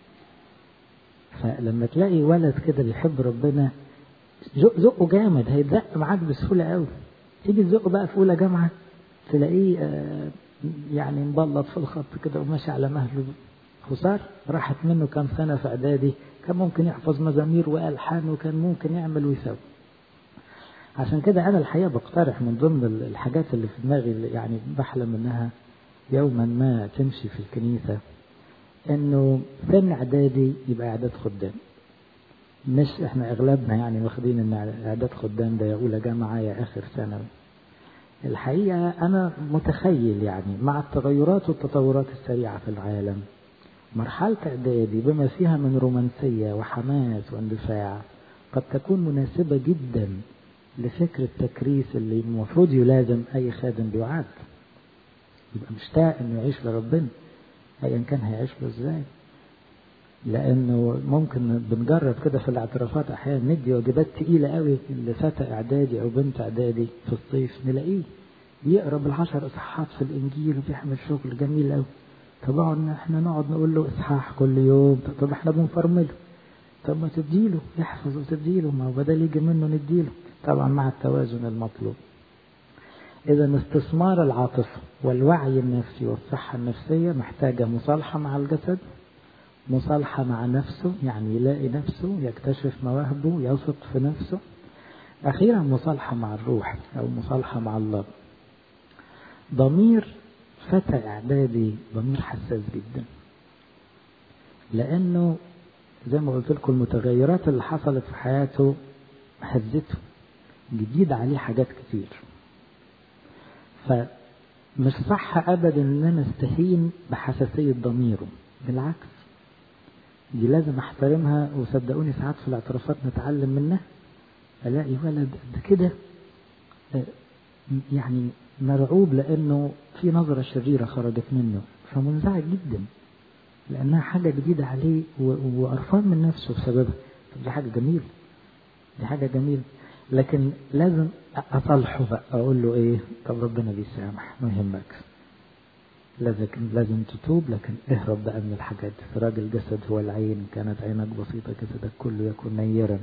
فلما تلاقي ولد كده بيحب ربنا زقه جامد هيتزق معاك بسهوله قوي تيجي تزقه بقى في اولى جامعه تلاقيه آه يعني مبلط في الخط كده وماشي على مهله خسار راحت منه كام سنه في اعدادي كان ممكن يحفظ مزامير والحان وكان ممكن يعمل ويسوي عشان كده انا الحقيقه بقترح من ضمن الحاجات اللي في دماغي اللي يعني بحلم انها يوما ما تمشي في الكنيسه انه سن اعدادي يبقى اعداد خدام مش احنا اغلبنا يعني واخدين ان اعداد خدام ده يا اولى جامعه يا اخر ثانوي الحقيقة أنا متخيل يعني مع التغيرات والتطورات السريعة في العالم مرحلة إعدادي بما فيها من رومانسية وحماس واندفاع قد تكون مناسبة جدا لفكر التكريس اللي المفروض يلازم أي خادم بيعاد يبقى مشتاق إنه يعيش لربنا أيا كان هيعيش له إزاي لأنه ممكن بنجرب كده في الاعترافات أحيانا ندي واجبات تقيلة قوي لفتى إعدادي أو بنت إعدادي في الصيف نلاقيه بيقرا بالعشر إصحاحات في الإنجيل وبيعمل شغل جميل قوي طبعا احنا نقعد نقول له إصحاح كل يوم طب احنا بنفرمله طب ما تديله يحفظ وتديله ما هو بدل يجي منه نديله طبعا مع التوازن المطلوب إذا استثمار العاطفة والوعي النفسي والصحة النفسية محتاجة مصالحة مع الجسد مصالحة مع نفسه يعني يلاقي نفسه يكتشف مواهبه يثق في نفسه أخيرا مصالحة مع الروح أو مصالحة مع الله ضمير فتى إعدادي ضمير حساس جدا لأنه زي ما قلت لكم المتغيرات اللي حصلت في حياته هزته جديد عليه حاجات كتير فمش صح أبدا إن أنا استهين بحساسية ضميره بالعكس دي لازم احترمها وصدقوني ساعات في الاعترافات نتعلم منها الاقي ولد قد كده يعني مرعوب لانه في نظره شريره خرجت منه فمنزعج جدا لانها حاجه جديده عليه وقرفان من نفسه بسببها طب دي حاجه جميله دي حاجه جميله لكن لازم اصالحه بقى اقول له ايه طب ربنا بيسامح ما يهمكش لازم لازم تتوب لكن اهرب بقى من الحاجات سراج الجسد هو العين كانت عينك بسيطة جسدك كله يكون نيرا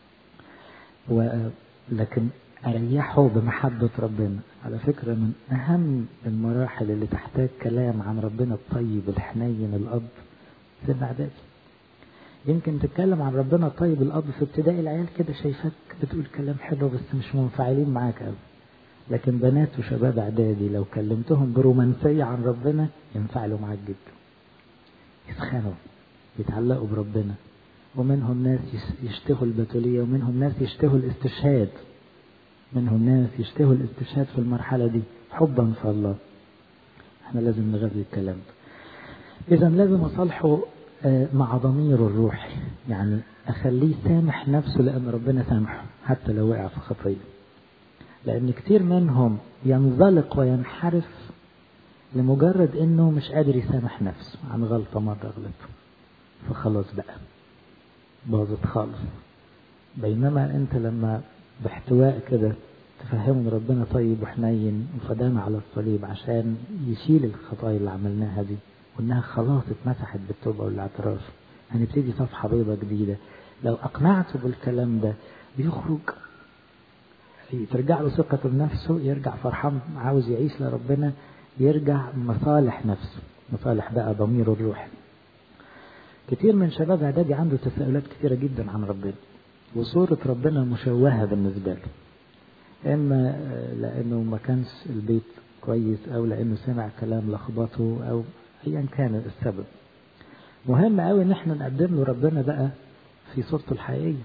و لكن أريحه بمحبة ربنا على فكرة من أهم المراحل اللي تحتاج كلام عن ربنا الطيب الحنين الأب سن إعدادي يمكن تتكلم عن ربنا الطيب الأب في ابتدائي العيال كده شايفاك بتقول كلام حلو بس مش منفعلين معاك قوي لكن بنات وشباب اعدادي لو كلمتهم برومانسية عن ربنا ينفعلوا معاك جدا يسخنوا يتعلقوا بربنا ومنهم ناس يشتهوا البتولية ومنهم ناس يشتهوا الاستشهاد منهم ناس يشتهوا الاستشهاد في المرحلة دي حبا في الله احنا لازم نغذي الكلام ده اذا لازم اصالحه مع ضميره الروحي يعني اخليه سامح نفسه لان ربنا سامحه حتى لو وقع في خطيه لأن كتير منهم ينزلق وينحرف لمجرد إنه مش قادر يسامح نفسه عن غلطة مرة غلط فخلاص بقى باظت خالص بينما أنت لما باحتواء كده تفهمه إن ربنا طيب وحنين وفدانا على الصليب عشان يشيل الخطايا اللي عملناها دي وإنها خلاص اتمسحت بالتوبة والاعتراف هنبتدي صفحة بيضة جديدة لو أقنعته بالكلام ده بيخرج ترجع له ثقة بنفسه يرجع فرحان عاوز يعيش لربنا يرجع مصالح نفسه مصالح بقى ضميره الروحي كتير من شباب اعدادي عنده تساؤلات كتيرة جدا عن ربنا وصورة ربنا مشوهة بالنسبة له اما لانه ما كانش البيت كويس او لانه سمع كلام لخبطه او ايا كان السبب مهم قوي ان احنا نقدم له ربنا بقى في صورته الحقيقيه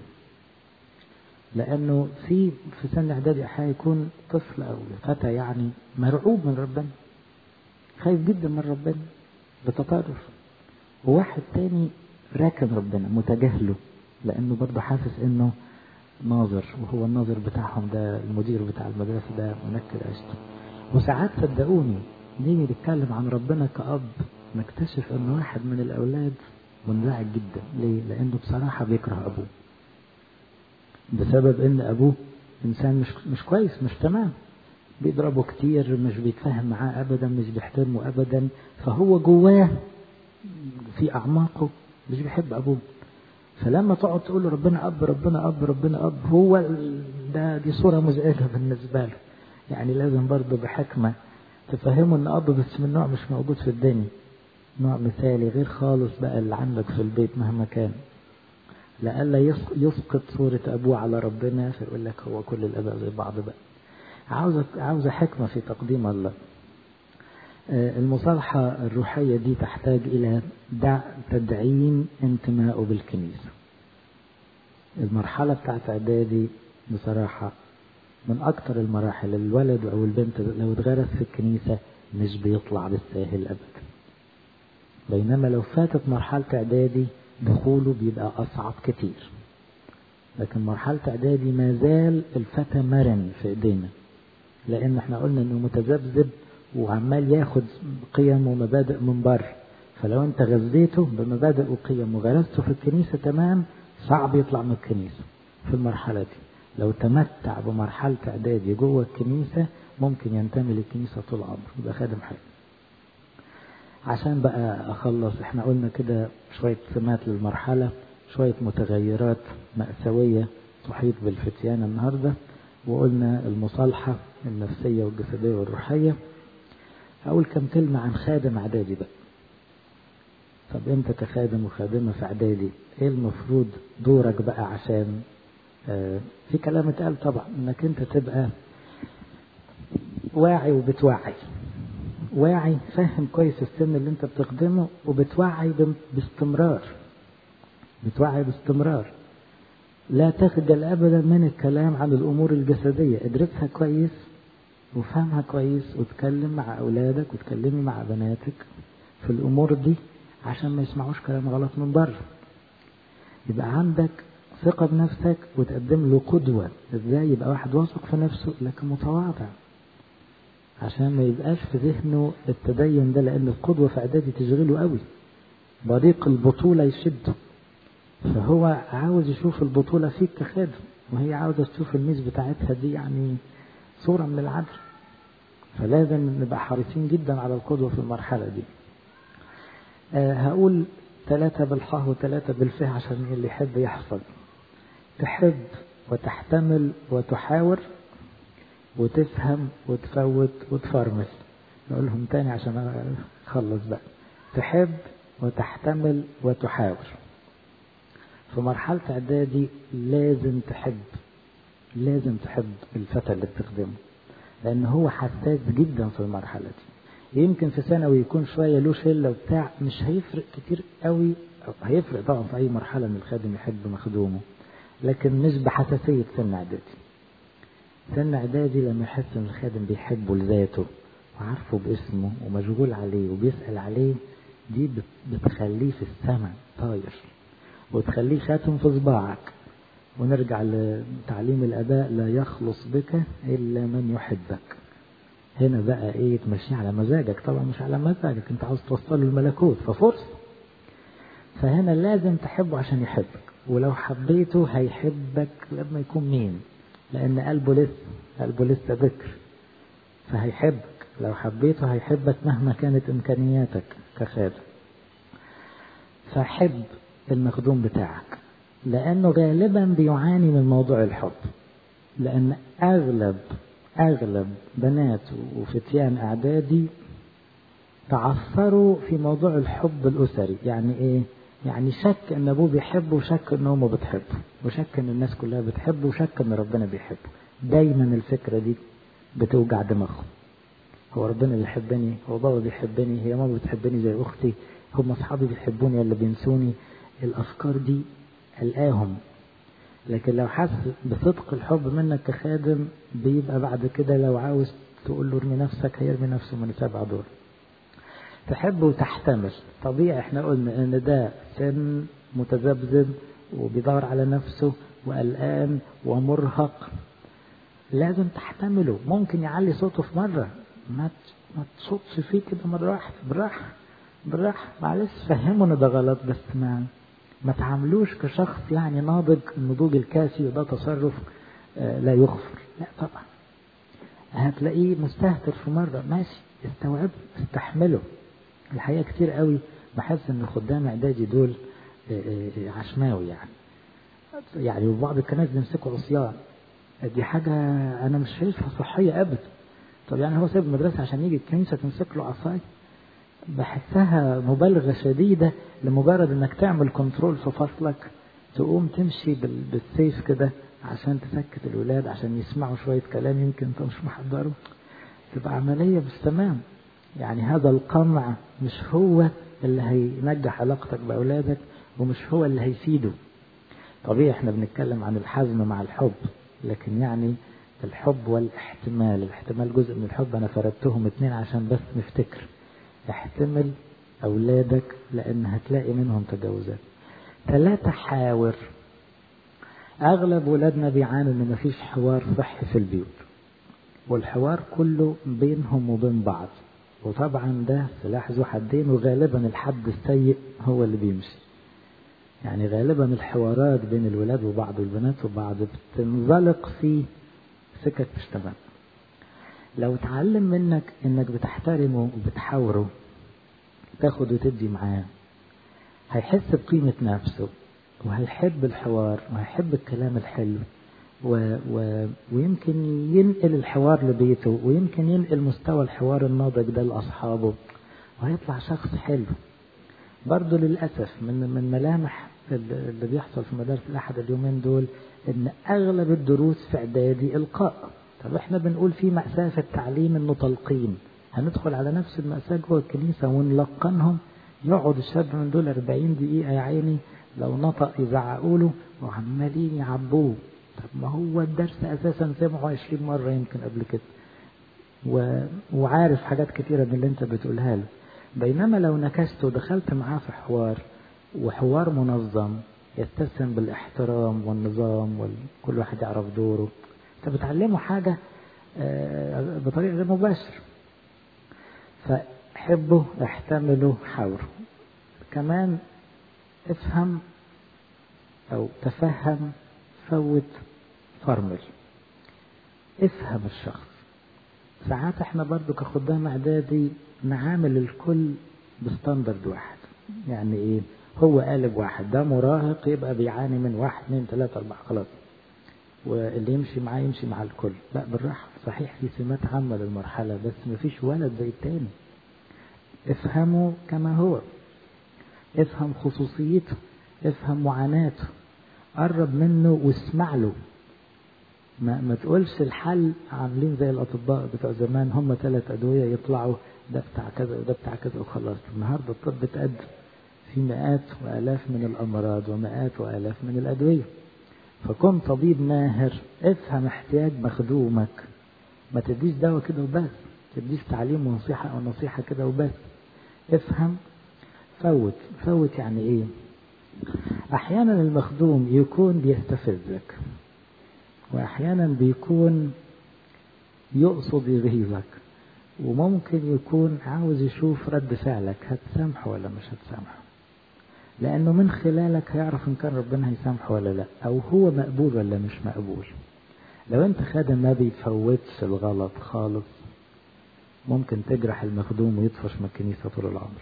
لانه في في سن اعدادي احيانا يكون طفل او فتى يعني مرعوب من ربنا خايف جدا من ربنا بتطرف وواحد تاني راكن ربنا متجاهله لانه برضه حاسس انه ناظر وهو الناظر بتاعهم ده المدير بتاع المدرسه ده منكد عيشته وساعات صدقوني نيجي نتكلم عن ربنا كأب نكتشف ان واحد من الاولاد منزعج جدا ليه؟ لانه بصراحه بيكره ابوه بسبب ان ابوه انسان مش مش كويس مش تمام بيضربه كتير مش بيتفاهم معاه ابدا مش بيحترمه ابدا فهو جواه في اعماقه مش بيحب ابوه فلما تقعد تقول له ربنا اب ربنا اب ربنا اب هو ده دي صوره مزعجه بالنسبه له يعني لازم برضه بحكمه تفهمه ان اب بس من نوع مش موجود في الدنيا نوع مثالي غير خالص بقى اللي عندك في البيت مهما كان لئلا يسقط صورة أبوه على ربنا فيقول لك هو كل الآباء زي بعض بقى عاوزة عاوزة حكمة في تقديم الله المصالحة الروحية دي تحتاج إلى دع تدعيم انتمائه بالكنيسة المرحلة بتاعت إعدادي بصراحة من أكتر المراحل الولد أو البنت لو اتغرس في الكنيسة مش بيطلع بالساهل أبدا بينما لو فاتت مرحلة إعدادي دخوله بيبقى أصعب كتير لكن مرحلة إعدادي ما زال الفتى مرن في إيدينا لأن احنا قلنا إنه متذبذب وعمال ياخد قيم ومبادئ من بره فلو أنت غذيته بمبادئ وقيم وغرسته في الكنيسة تمام صعب يطلع من الكنيسة في المرحلة دي لو تمتع بمرحلة إعدادي جوه الكنيسة ممكن ينتمي للكنيسة طول عمره يبقى خادم حلو عشان بقى أخلص احنا قلنا كده شوية سمات للمرحلة شوية متغيرات مأساوية تحيط بالفتيان النهاردة وقلنا المصالحة النفسية والجسدية والروحية أقول كم كلمة عن خادم إعدادي بقى طب أنت كخادم وخادمة في إعدادي إيه المفروض دورك بقى عشان آه في كلام اتقال طبعا إنك أنت تبقى واعي وبتوعي واعي فاهم كويس السن اللي أنت بتخدمه وبتوعي باستمرار بتوعي باستمرار لا تخجل ابدا من الكلام عن الامور الجسديه ادرسها كويس وفهمها كويس وتكلم مع اولادك وتكلمي مع بناتك في الامور دي عشان ما يسمعوش كلام غلط من بره يبقى عندك ثقه بنفسك وتقدم له قدوه ازاي يبقى واحد واثق في نفسه لكن متواضع عشان ما يبقاش في ذهنه التدين ده لان القدوه في اعدادي تشغله قوي بريق البطوله يشده فهو عاوز يشوف البطولة فيك كخادم وهي عاوزة تشوف الميز بتاعتها دي يعني صورة من العدل فلازم نبقى حريصين جدا على القدوة في المرحلة دي أه هقول ثلاثة بالحاء وثلاثة بالفه عشان اللي يحب يحفظ تحب وتحتمل وتحاور وتفهم وتفوت وتفرمل نقولهم تاني عشان أخلص بقى تحب وتحتمل وتحاور في مرحلة إعدادي لازم تحب لازم تحب الفتى اللي بتخدمه لأن هو حساس جدا في المرحلة دي يمكن في ثانوي يكون شوية له شلة وبتاع مش هيفرق كتير قوي هيفرق طبعا في أي مرحلة إن الخادم يحب مخدومه لكن مش بحساسية سن إعدادي سن إعدادي لما يحس إن الخادم بيحبه لذاته وعارفه باسمه ومشغول عليه وبيسأل عليه دي بتخليه في السماء طاير وتخليه خاتم في صباعك ونرجع لتعليم الآباء لا يخلص بك إلا من يحبك هنا بقى إيه تمشي على مزاجك طبعا مش على مزاجك أنت عاوز توصله الملكوت ففرصة فهنا لازم تحبه عشان يحبك ولو حبيته هيحبك لما يكون مين لأن قلبه لسه قلبه لسه ذكر فهيحبك لو حبيته هيحبك مهما كانت إمكانياتك كخادم فحب المخدوم بتاعك لأنه غالبا بيعاني من موضوع الحب لأن أغلب أغلب بنات وفتيان إعدادي تعثروا في موضوع الحب الأسري يعني إيه؟ يعني شك إن أبوه بيحبه وشك إن أمه بتحبه وشك إن الناس كلها بتحبه وشك إن ربنا بيحبه دايما الفكرة دي بتوجع دماغهم هو ربنا بيحبني هو بابا بيحبني هي ماما بتحبني زي أختي هم أصحابي بيحبوني ولا بينسوني الأفكار دي قلقاهم لكن لو حس بصدق الحب منك كخادم بيبقى بعد كده لو عاوز تقول له ارمي نفسك هيرمي نفسه من السبع دول تحب وتحتمل طبيعي احنا قلنا ان ده سن متذبذب وبيدور على نفسه وقلقان ومرهق لازم تحتمله ممكن يعلي صوته في مرة ما ما تصوتش فيه كده مرة واحدة بالراحة بالراحة معلش فهمه ان ده غلط بس ما ما تعاملوش كشخص يعني ناضج النضوج الكافي وده تصرف آه لا يغفر لا طبعا هتلاقيه مستهتر في مرة ماشي استوعبه استحمله الحقيقة كتير قوي بحس ان خدام اعدادي دول آه آه عشماوي يعني يعني وبعض الكنائس بيمسكوا عصيان دي حاجة أنا مش شايفها صحية أبدا طب يعني هو سايب المدرسة عشان يجي الكنيسة تمسك له عصاية بحسها مبالغة شديدة لمجرد انك تعمل كنترول في فصلك تقوم تمشي بالسيف كده عشان تسكت الولاد عشان يسمعوا شوية كلام يمكن انت مش محضره تبقى عملية مش تمام يعني هذا القمع مش هو اللي هينجح علاقتك بأولادك ومش هو اللي هيفيده طبيعي احنا بنتكلم عن الحزم مع الحب لكن يعني الحب والاحتمال الاحتمال جزء من الحب أنا فردتهم اتنين عشان بس نفتكر احتمل أولادك لأن هتلاقي منهم تجاوزات ثلاثة حاور أغلب ولادنا بيعانوا إن مفيش حوار صحي في البيوت والحوار كله بينهم وبين بعض وطبعا ده سلاح ذو حدين وغالبا الحد السيء هو اللي بيمشي يعني غالبا الحوارات بين الولاد وبعض والبنات وبعض بتنزلق في سكك مش تمام لو اتعلم منك انك بتحترمه وبتحاوره تاخد وتدي معاه هيحس بقيمة نفسه وهيحب الحوار وهيحب الكلام الحلو و... و... ويمكن ينقل الحوار لبيته ويمكن ينقل مستوى الحوار الناضج ده لأصحابه وهيطلع شخص حلو برضه للأسف من من ملامح اللي بيحصل في مدارس الأحد اليومين دول إن أغلب الدروس في إعدادي إلقاء طب إحنا بنقول في مأساة في التعليم إنه تلقين هندخل على نفس المأساة جوه الكنيسة ونلقنهم يقعد الشاب من دول 40 دقيقة يا عيني لو نطق يزعقوا له وعمالين يعبوه طب ما هو الدرس أساسا سمعه 20 مرة يمكن قبل كده و... وعارف حاجات كتيرة من اللي أنت بتقولها له بينما لو نكست ودخلت معاه في حوار وحوار منظم يتسم بالاحترام والنظام وكل واحد يعرف دوره انت بتعلمه حاجة بطريقة غير مباشرة فحبه احتمله حاوره كمان افهم او تفهم فوت فرمل افهم الشخص ساعات احنا برضو كخدام اعدادي نعامل الكل بستاندرد واحد يعني ايه هو قالب واحد ده مراهق يبقى بيعاني من واحد اثنين ثلاثة أربعة خلاص واللي يمشي معاه يمشي مع الكل لا بالراحة صحيح في سمات عامة للمرحلة بس مفيش ولد زي التاني افهمه كما هو افهم خصوصيته افهم معاناته قرب منه واسمع له ما, ما تقولش الحل عاملين زي الأطباء بتوع زمان هم ثلاث أدوية يطلعوا ده بتاع كذا وده بتاع كذا وخلاص النهارده الطب اتقدم في مئات وآلاف من الأمراض ومئات وآلاف من الأدوية فكن طبيب ماهر افهم احتياج مخدومك ما تديش دواء كده وبس ما تديش تعليم ونصيحة أو نصيحة كده وبس افهم فوت فوت يعني ايه احيانا المخدوم يكون بيستفزك واحيانا بيكون يقصد يغيظك وممكن يكون عاوز يشوف رد فعلك هتسامحه ولا مش هتسامحه لانه من خلالك هيعرف ان كان ربنا هيسامحه ولا لا او هو مقبول ولا مش مقبول لو انت خادم ما بيتفوتش الغلط خالص ممكن تجرح المخدوم ويطفش من الكنيسة طول العمر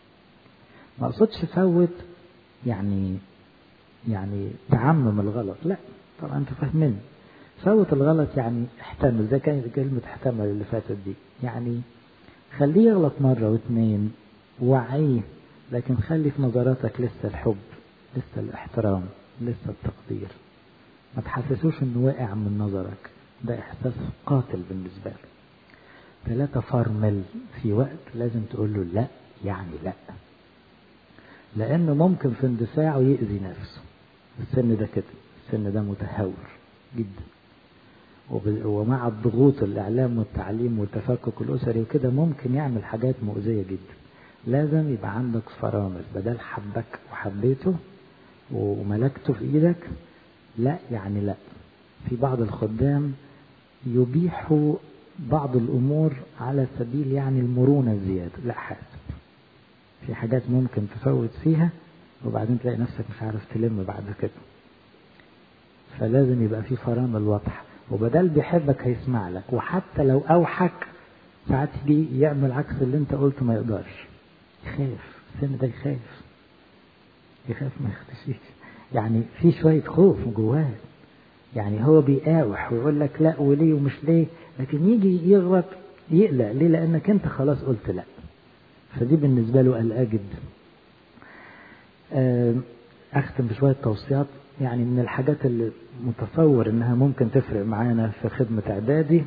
ما اقصدش فوت يعني يعني تعمم الغلط لا طبعا انت فاهمين فوت الغلط يعني احتمل زي كانت كلمة احتمل اللي فاتت دي يعني خليه يغلط مرة واثنين وعيه لكن خلي في نظراتك لسه الحب لسه الاحترام لسه التقدير ما تحسسوش انه واقع من نظرك ده احساس قاتل بالنسبة له ثلاثة فرمل في وقت لازم تقول له لا يعني لا لانه ممكن في اندفاعه يأذي نفسه السن ده كده السن ده متهور جدا ومع الضغوط الاعلام والتعليم والتفكك الاسري وكده ممكن يعمل حاجات مؤذيه جدا لازم يبقى عندك فرامل بدل حبك وحبيته وملكته في ايدك لا يعني لا في بعض الخدام يبيحوا بعض الامور على سبيل يعني المرونه الزياده لا حاسب في حاجات ممكن تفوت فيها وبعدين تلاقي نفسك مش عارف تلم بعد كده فلازم يبقى في فرامل واضحه وبدل بيحبك هيسمع لك وحتى لو اوحك ساعات يجي يعمل عكس اللي انت قلته ما يقدرش يخاف السن ده يخاف يخاف ما يختشيش يعني في شوية خوف جواه يعني هو بيقاوح ويقول لك لا وليه ومش ليه لكن يجي يغلط يقلق ليه لانك انت خلاص قلت لا فدي بالنسبة له قلقاه جدا اختم بشوية توصيات يعني من الحاجات اللي متصور انها ممكن تفرق معانا في خدمة اعدادي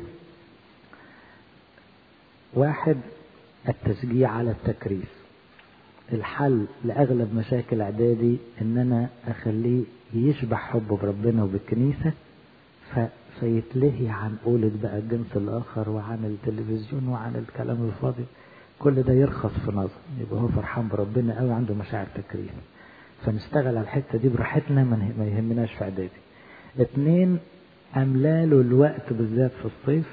واحد التشجيع على التكريس الحل لأغلب مشاكل إعدادي إن أنا أخليه يشبع حبه بربنا وبالكنيسة فيتلهي عن قولة بقى الجنس الآخر وعن التلفزيون وعن الكلام الفاضي كل ده يرخص في نظر يبقى هو فرحان بربنا قوي عنده مشاعر تكريم فنشتغل على الحتة دي براحتنا ما يهمناش في إعدادي اتنين أملاله الوقت بالذات في الصيف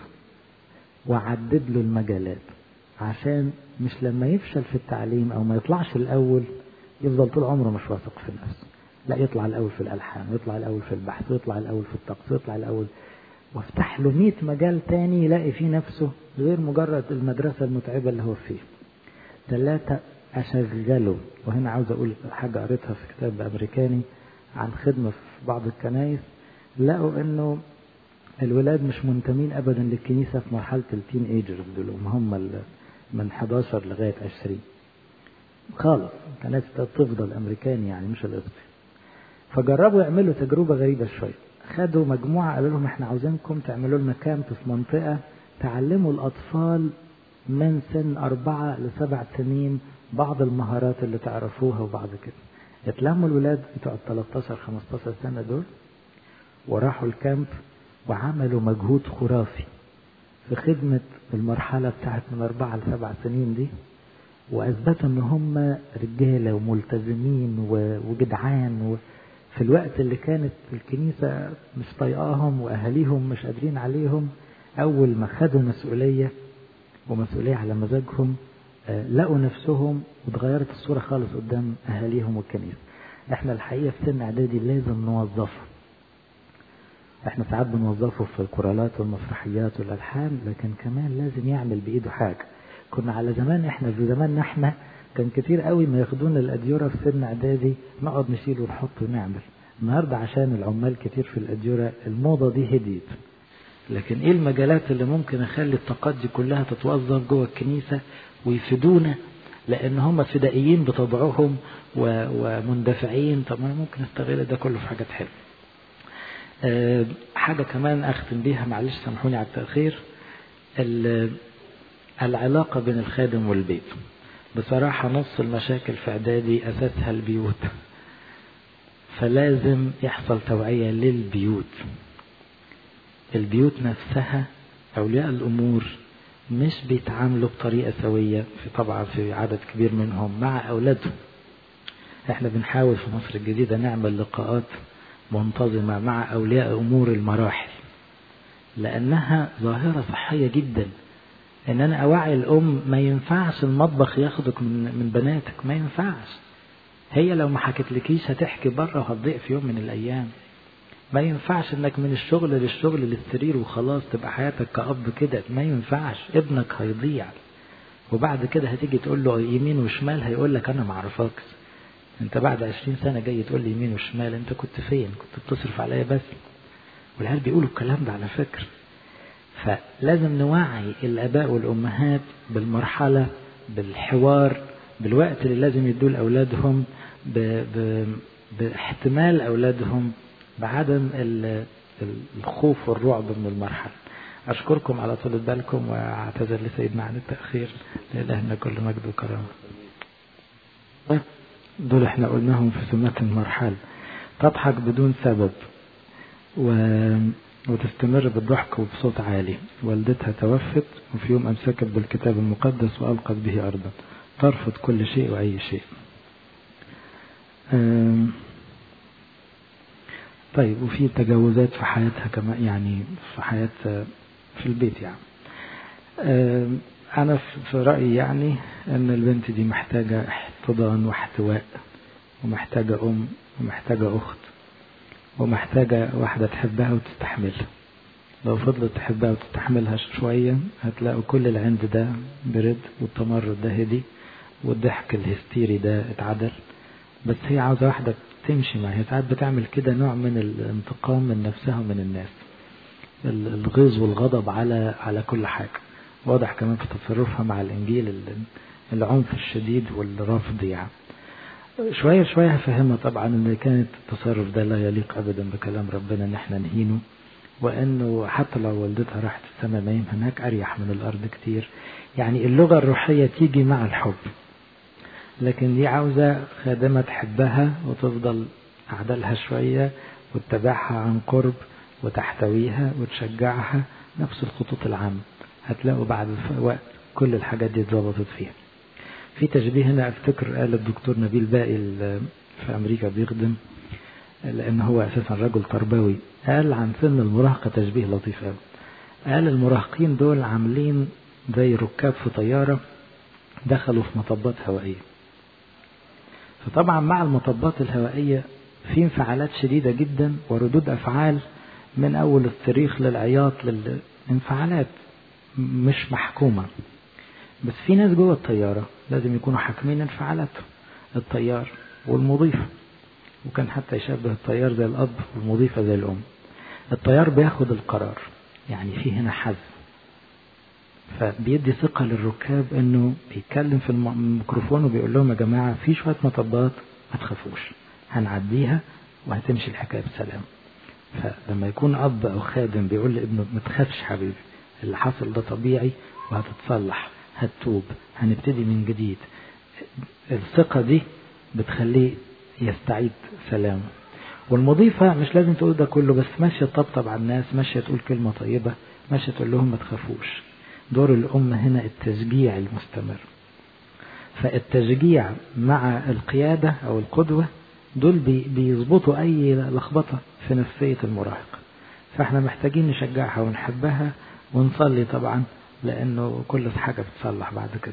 وعدد له المجالات عشان مش لما يفشل في التعليم أو ما يطلعش الأول يفضل طول عمره مش واثق في نفسه لا يطلع الأول في الألحان ويطلع الأول في البحث ويطلع الأول في الطقس ويطلع الأول وافتح له 100 مجال تاني يلاقي فيه نفسه غير مجرد المدرسة المتعبة اللي هو فيه ثلاثة أشغله وهنا عاوز أقول حاجة قريتها في كتاب أمريكاني عن خدمة في بعض الكنائس لقوا إنه الولاد مش منتمين أبدا للكنيسة في مرحلة التين ايجرز دول هم من 11 لغاية 20 خالص كانت تفضل أمريكاني يعني مش القبطي فجربوا يعملوا تجربة غريبة شوية خدوا مجموعة قالوا لهم احنا عاوزينكم تعملوا لنا كامب في منطقة تعلموا الأطفال من سن أربعة لسبع سنين بعض المهارات اللي تعرفوها وبعض كده اتلموا الولاد بتوع 13 15 سنة دول وراحوا الكامب وعملوا مجهود خرافي في خدمة المرحلة بتاعت من أربعة لسبع سنين دي وأثبتوا إن هم رجالة وملتزمين وجدعان في الوقت اللي كانت الكنيسة مش طايقاهم وأهاليهم مش قادرين عليهم أول ما خدوا مسؤولية ومسؤولية على مزاجهم لقوا نفسهم واتغيرت الصورة خالص قدام أهاليهم والكنيسة احنا الحقيقة في سن إعدادي لازم نوظفه احنا ساعات بنوظفه في الكورالات والمسرحيات والألحان لكن كمان لازم يعمل بإيده حاجة كنا على زمان احنا في زماننا احنا كان كتير قوي ما ياخدونا الأديرة في سن إعدادي نقعد نشيل ونحط ونعمل النهاردة عشان العمال كتير في الأديرة الموضة دي هديت لكن ايه المجالات اللي ممكن اخلي الطاقات دي كلها تتوظف جوه الكنيسة ويفيدونا لان هم فدائيين بطبعهم ومندفعين طب انا ممكن استغل ده كله في حاجات حلوه أه حاجة كمان أختم بيها معلش سامحوني على التأخير العلاقة بين الخادم والبيت بصراحة نص المشاكل في إعدادي أساسها البيوت فلازم يحصل توعية للبيوت البيوت نفسها أولياء الأمور مش بيتعاملوا بطريقة سوية في طبعا في عدد كبير منهم مع أولادهم احنا بنحاول في مصر الجديدة نعمل لقاءات منتظمة مع أولياء أمور المراحل لأنها ظاهرة صحية جدا إن أنا أوعي الأم ما ينفعش المطبخ ياخدك من من بناتك ما ينفعش هي لو ما حكتلكيش هتحكي بره وهتضيع في يوم من الأيام ما ينفعش انك من الشغل للشغل للسرير وخلاص تبقى حياتك كأب كده ما ينفعش ابنك هيضيع وبعد كده هتيجي تقول له يمين وشمال هيقول لك انا ما اعرفكش انت بعد عشرين سنة جاي تقول لي يمين وشمال انت كنت فين كنت بتصرف عليا بس والعيال بيقولوا الكلام ده على فكرة فلازم نوعي الاباء والامهات بالمرحلة بالحوار بالوقت اللي لازم يدوه لاولادهم ب... ب... باحتمال اولادهم بعدم الخوف والرعب من المرحلة أشكركم على طول بالكم وأعتذر لسيدنا عن التأخير لإلهنا كل مجد وكرامة دول احنا قلناهم في سمات المرحلة تضحك بدون سبب و... وتستمر بالضحك وبصوت عالي والدتها توفت وفي يوم أمسكت بالكتاب المقدس وألقت به أرضا ترفض كل شيء وأي شيء أم... طيب وفي تجاوزات في حياتها كمان يعني في حياة في البيت يعني أنا في رأيي يعني أن البنت دي محتاجة احتضان واحتواء ومحتاجة أم ومحتاجة أخت ومحتاجة واحدة تحبها وتستحملها لو فضلت تحبها وتستحملها شوية هتلاقوا كل العند ده برد والتمرد ده هدي والضحك الهستيري ده اتعدل بس هي عاوزة واحدة تمشي معها ساعات بتعمل كده نوع من الانتقام من نفسها ومن الناس الغيظ والغضب على على كل حاجة واضح كمان في تصرفها مع الإنجيل العنف الشديد والرفض يعني شوية شوية هفهمها طبعا ان كانت التصرف ده لا يليق ابدا بكلام ربنا ان احنا نهينه وانه حتى لو والدتها راحت السماء نايم هناك اريح من الارض كتير يعني اللغة الروحية تيجي مع الحب لكن دي عاوزة خادمة تحبها وتفضل أعدلها شوية وتتابعها عن قرب وتحتويها وتشجعها نفس الخطوط العامة هتلاقوا بعد وقت كل الحاجات دي اتظبطت فيها في تشبيه هنا افتكر قال الدكتور نبيل باقي في امريكا بيخدم لان هو اساسا رجل تربوي قال عن سن المراهقة تشبيه لطيف قوي قال المراهقين دول عاملين زي ركاب في طيارة دخلوا في مطبات هوائية فطبعا مع المطبات الهوائية في انفعالات شديدة جدا وردود أفعال من أول الصريخ للعياط للانفعالات مش محكومة بس في ناس جوه الطيارة لازم يكونوا حاكمين انفعالاتهم الطيار والمضيف وكان حتى يشبه الطيار زي الأب والمضيفة زي الأم الطيار بياخد القرار يعني في هنا حزم فبيدي ثقة للركاب انه بيتكلم في الميكروفون وبيقول لهم يا جماعة في شوية مطبات ما تخافوش هنعديها وهتمشي الحكاية بسلام فلما يكون أب أو خادم بيقول لابنه ما تخافش حبيبي اللي حصل ده طبيعي وهتتصلح هتتوب هنبتدي من جديد الثقة دي بتخليه يستعيد سلامه والمضيفة مش لازم تقول ده كله بس ماشية تطبطب على الناس ماشية تقول كلمة طيبة ماشية تقول لهم ما تخافوش دور الأم هنا التشجيع المستمر فالتشجيع مع القيادة أو القدوة دول بيظبطوا أي لخبطة في نفسية المراهق فاحنا محتاجين نشجعها ونحبها ونصلي طبعا لأنه كل حاجة بتصلح بعد كده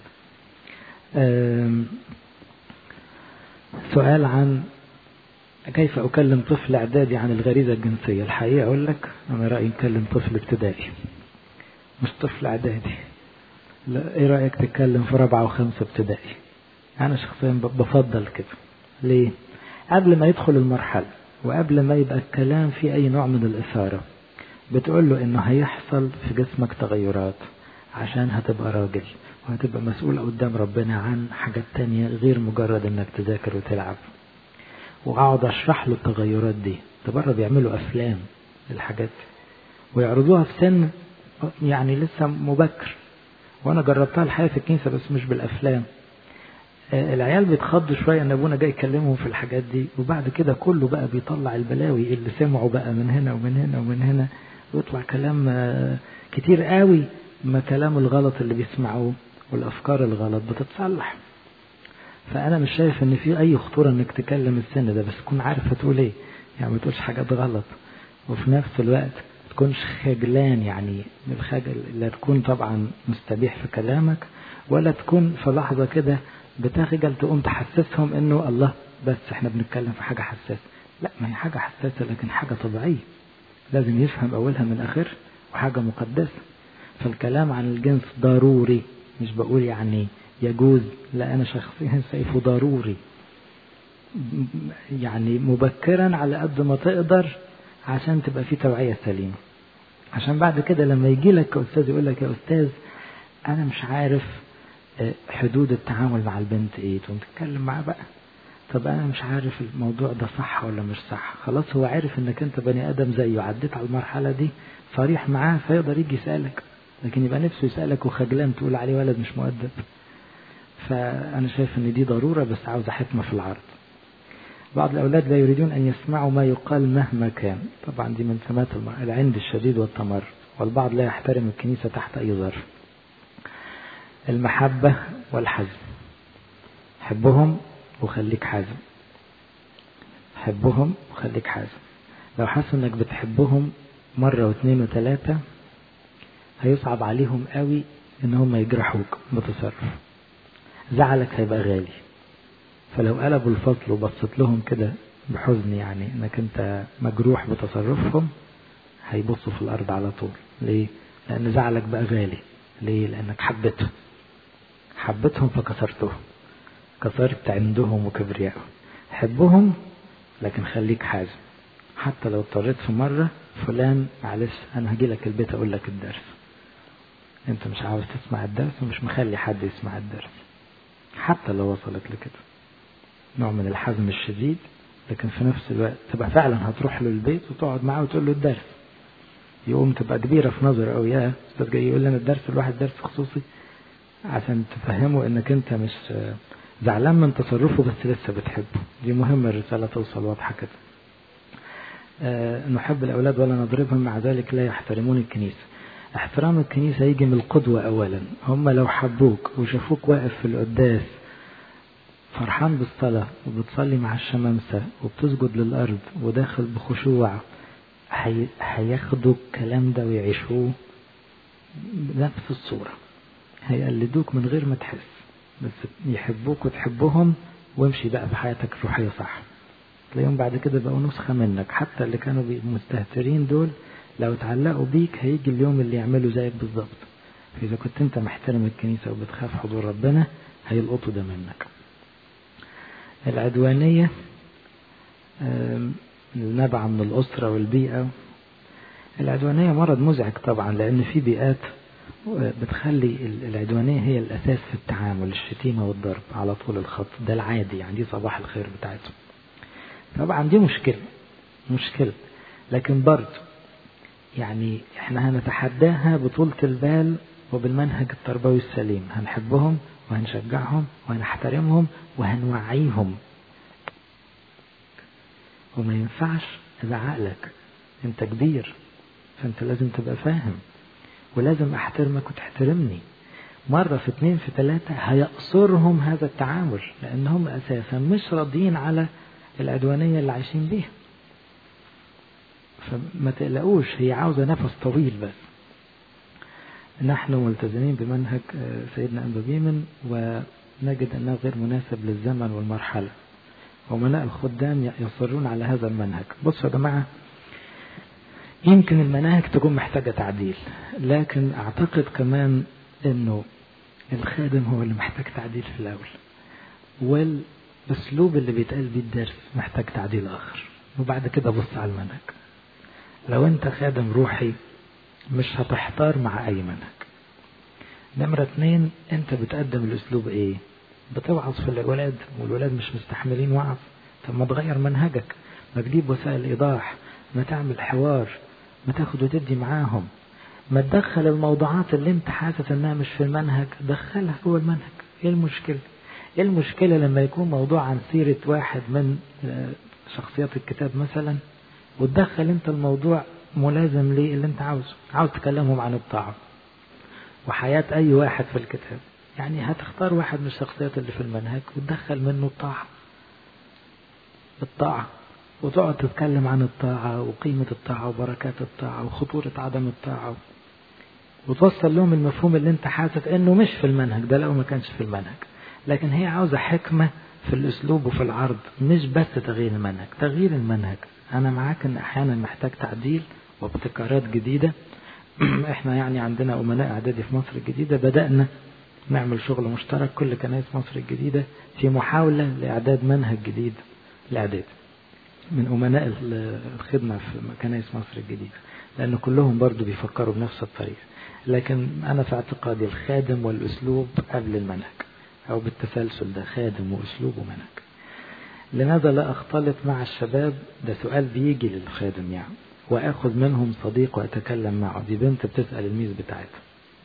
سؤال عن كيف أكلم طفل إعدادي عن الغريزة الجنسية الحقيقة أقول لك أنا رأيي نكلم طفل ابتدائي مش طفل إعدادي لا إيه رأيك تتكلم في رابعة وخمسة ابتدائي أنا شخصيا بفضل كده ليه قبل ما يدخل المرحلة وقبل ما يبقى الكلام في أي نوع من الإثارة بتقول له إنه هيحصل في جسمك تغيرات عشان هتبقى راجل وهتبقى مسؤول قدام ربنا عن حاجات تانية غير مجرد إنك تذاكر وتلعب وأقعد أشرح له التغيرات دي ده بره بيعملوا أفلام للحاجات دي ويعرضوها في سن يعني لسه مبكر وأنا جربتها الحقيقة في الكنيسة بس مش بالأفلام العيال بيتخضوا شوية ان ابونا جاي يكلمهم في الحاجات دي وبعد كده كله بقى بيطلع البلاوي اللي سمعوا بقى من هنا ومن هنا ومن هنا ويطلع كلام كتير قوي ما كلام الغلط اللي بيسمعوه والافكار الغلط بتتصلح فانا مش شايف ان في اي خطوره انك تكلم السن ده بس تكون عارف هتقول ايه يعني ما تقولش حاجات غلط وفي نفس الوقت تكونش خجلان يعني الخجل لا تكون طبعا مستبيح في كلامك ولا تكون في لحظه كده بتخجل تقوم تحسسهم انه الله بس احنا بنتكلم في حاجة حساسة لا ما هي حاجة حساسة لكن حاجة طبيعية لازم يفهم اولها من اخر وحاجة مقدسة فالكلام عن الجنس ضروري مش بقول يعني يجوز لا انا شخصيا شايفه ضروري يعني مبكرا على قد ما تقدر عشان تبقى في توعية سليمة عشان بعد كده لما يجي لك كأستاذ يقول لك يا أستاذ أنا مش عارف حدود التعامل مع البنت ايه تقوم تتكلم معاه بقى طب انا مش عارف الموضوع ده صح ولا مش صح خلاص هو عارف انك انت بني ادم زيه عديت على المرحله دي صريح معاه فيقدر يجي يسالك لكن يبقى نفسه يسالك وخجلان تقول عليه ولد مش مؤدب فانا شايف ان دي ضروره بس عاوزه حكمه في العرض بعض الاولاد لا يريدون ان يسمعوا ما يقال مهما كان طبعا دي من سمات العند الشديد والتمرد والبعض لا يحترم الكنيسه تحت اي ظرف المحبة والحزم حبهم وخليك حازم حبهم وخليك حازم لو حاسس انك بتحبهم مرة واثنين وثلاثة هيصعب عليهم قوي ان هم يجرحوك بتصرف زعلك هيبقى غالي فلو قلبوا الفصل وبصت لهم كده بحزن يعني انك انت مجروح بتصرفهم هيبصوا في الارض على طول ليه لان زعلك بقى غالي ليه لانك حبيتهم حبتهم فكسرتهم كسرت عندهم وكبريائهم حبهم لكن خليك حازم حتى لو اضطريت في مرة فلان معلش أنا هجي لك البيت أقول لك الدرس أنت مش عاوز تسمع الدرس ومش مخلي حد يسمع الدرس حتى لو وصلت لكده نوع من الحزم الشديد لكن في نفس الوقت تبقى فعلا هتروح له البيت وتقعد معاه وتقول له الدرس يقوم تبقى كبيرة في نظره أو يا أستاذ جاي يقول لنا الدرس الواحد درس خصوصي عشان تفهمه انك انت مش زعلان من تصرفه بس لسه بتحبه دي مهمة الرسالة توصل واضحة كده آه نحب الأولاد ولا نضربهم مع ذلك لا يحترمون الكنيسة احترام الكنيسة يجي من القدوة أولا هم لو حبوك وشافوك واقف في القداس فرحان بالصلاة وبتصلي مع الشمامسة وبتسجد للأرض وداخل بخشوع هياخدوا الكلام ده ويعيشوه بنفس الصورة هيقلدوك من غير ما تحس بس يحبوك وتحبهم وامشي بقى بحياتك الروحية صح تلاقيهم بعد كده بقوا نسخة منك حتى اللي كانوا مستهترين دول لو اتعلقوا بيك هيجي اليوم اللي يعملوا زيك بالظبط فإذا كنت أنت محترم الكنيسة وبتخاف حضور ربنا هيلقطوا ده منك العدوانية النبعة من الأسرة والبيئة العدوانية مرض مزعج طبعا لأن في بيئات بتخلي العدوانية هي الأساس في التعامل الشتيمة والضرب على طول الخط ده العادي يعني دي صباح الخير بتاعتهم طبعا دي مشكلة مشكلة لكن برضه يعني احنا هنتحداها بطولة البال وبالمنهج التربوي السليم هنحبهم وهنشجعهم وهنحترمهم وهنوعيهم وما ينفعش ازعق لك انت كبير فانت لازم تبقى فاهم ولازم احترمك وتحترمني مرة في اتنين في تلاتة هيقصرهم هذا التعامل لانهم اساسا مش راضيين على العدوانية اللي عايشين بيها فما تقلقوش هي عاوزة نفس طويل بس نحن ملتزمين بمنهج سيدنا أبا بيمن ونجد أنه غير مناسب للزمن والمرحلة ومناء الخدام يصرون على هذا المنهج بصوا يا جماعة يمكن المناهج تكون محتاجة تعديل لكن أعتقد كمان أنه الخادم هو اللي محتاج تعديل في الأول والأسلوب اللي بيتقال بيه الدرس محتاج تعديل آخر وبعد كده بص على المنهج لو أنت خادم روحي مش هتحتار مع أي منهج نمرة اتنين أنت بتقدم الأسلوب إيه بتوعظ في الولاد والولاد مش مستحملين وعظ طب ما تغير منهجك ما تجيب وسائل إيضاح ما تعمل حوار ما تاخد وتدي معاهم ما تدخل الموضوعات اللي انت حاسس انها مش في المنهج دخلها جوه المنهج ايه المشكلة ايه المشكلة لما يكون موضوع عن سيرة واحد من شخصيات الكتاب مثلا وتدخل انت الموضوع ملازم ليه اللي انت عاوزه عاوز تكلمهم عن الطاعة وحياة اي واحد في الكتاب يعني هتختار واحد من الشخصيات اللي في المنهج وتدخل منه الطاعة الطاعة وتقعد تتكلم عن الطاعة وقيمة الطاعة وبركات الطاعة وخطورة عدم الطاعة وتوصل لهم المفهوم اللي انت حاسس انه مش في المنهج ده لو ما كانش في المنهج لكن هي عاوزة حكمة في الاسلوب وفي العرض مش بس تغيير المنهج تغيير المنهج انا معاك ان احيانا محتاج تعديل وابتكارات جديدة احنا يعني عندنا امناء اعدادي في مصر الجديدة بدأنا نعمل شغل مشترك كل كنائس مصر الجديدة في محاولة لإعداد منهج جديد لإعداد من أمناء الخدمة في كنائس مصر الجديدة لأن كلهم برضو بيفكروا بنفس الطريقة لكن أنا في اعتقادي الخادم والأسلوب قبل المنهج أو بالتسلسل ده خادم وأسلوب ومنهج لماذا لا أختلط مع الشباب ده سؤال بيجي للخادم يعني وأخذ منهم صديق وأتكلم معه دي بنت بتسأل الميز بتاعتها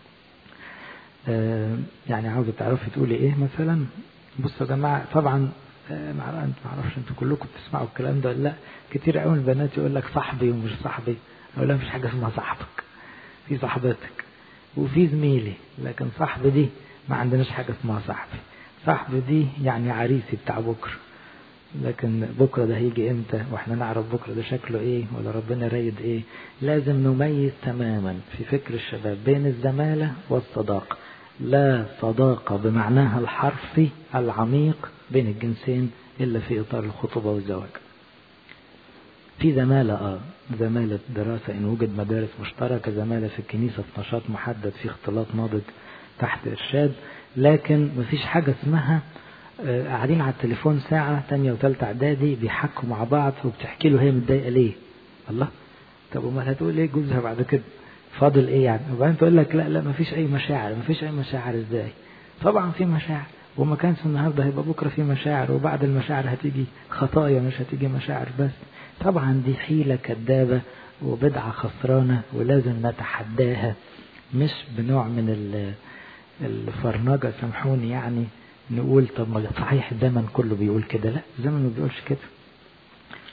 آه يعني عاوزة تعرفي تقولي إيه مثلا بصوا يا جماعة طبعا آه ما اعرفش انتوا كلكم بتسمعوا الكلام ده ولا لا كتير قوي البنات يقول لك صاحبي ومش صاحبي اقول لها مفيش حاجه اسمها صاحبك في صاحبتك وفي زميلي لكن صاحبي دي ما عندناش حاجه اسمها صاحبي صاحبي دي يعني عريسي بتاع بكره لكن بكره ده هيجي امتى واحنا نعرف بكره ده شكله ايه ولا ربنا رايد ايه لازم نميز تماما في فكر الشباب بين الزماله والصداقه لا صداقة بمعناها الحرفي العميق بين الجنسين إلا في إطار الخطوبة والزواج في زمالة آه زمالة دراسة إن وجد مدارس مشتركة زمالة في الكنيسة في نشاط محدد في اختلاط ناضج تحت إرشاد لكن مفيش حاجة اسمها آه قاعدين على التليفون ساعة تانية وتالتة إعدادي بيحكوا مع بعض وبتحكي له هي متضايقة ليه الله طب امال هتقول ايه جوزها بعد كده فاضل ايه يعني وبعدين تقول لك لا لا مفيش اي مشاعر مفيش اي مشاعر ازاي طبعا في مشاعر وما كانش النهارده هيبقى بكره في مشاعر وبعد المشاعر هتيجي خطايا مش هتيجي مشاعر بس طبعا دي حيله كذابه وبدعه خسرانه ولازم نتحداها مش بنوع من الفرنجه سامحوني يعني نقول طب ما صحيح الزمن كله بيقول كده لا الزمن ما بيقولش كده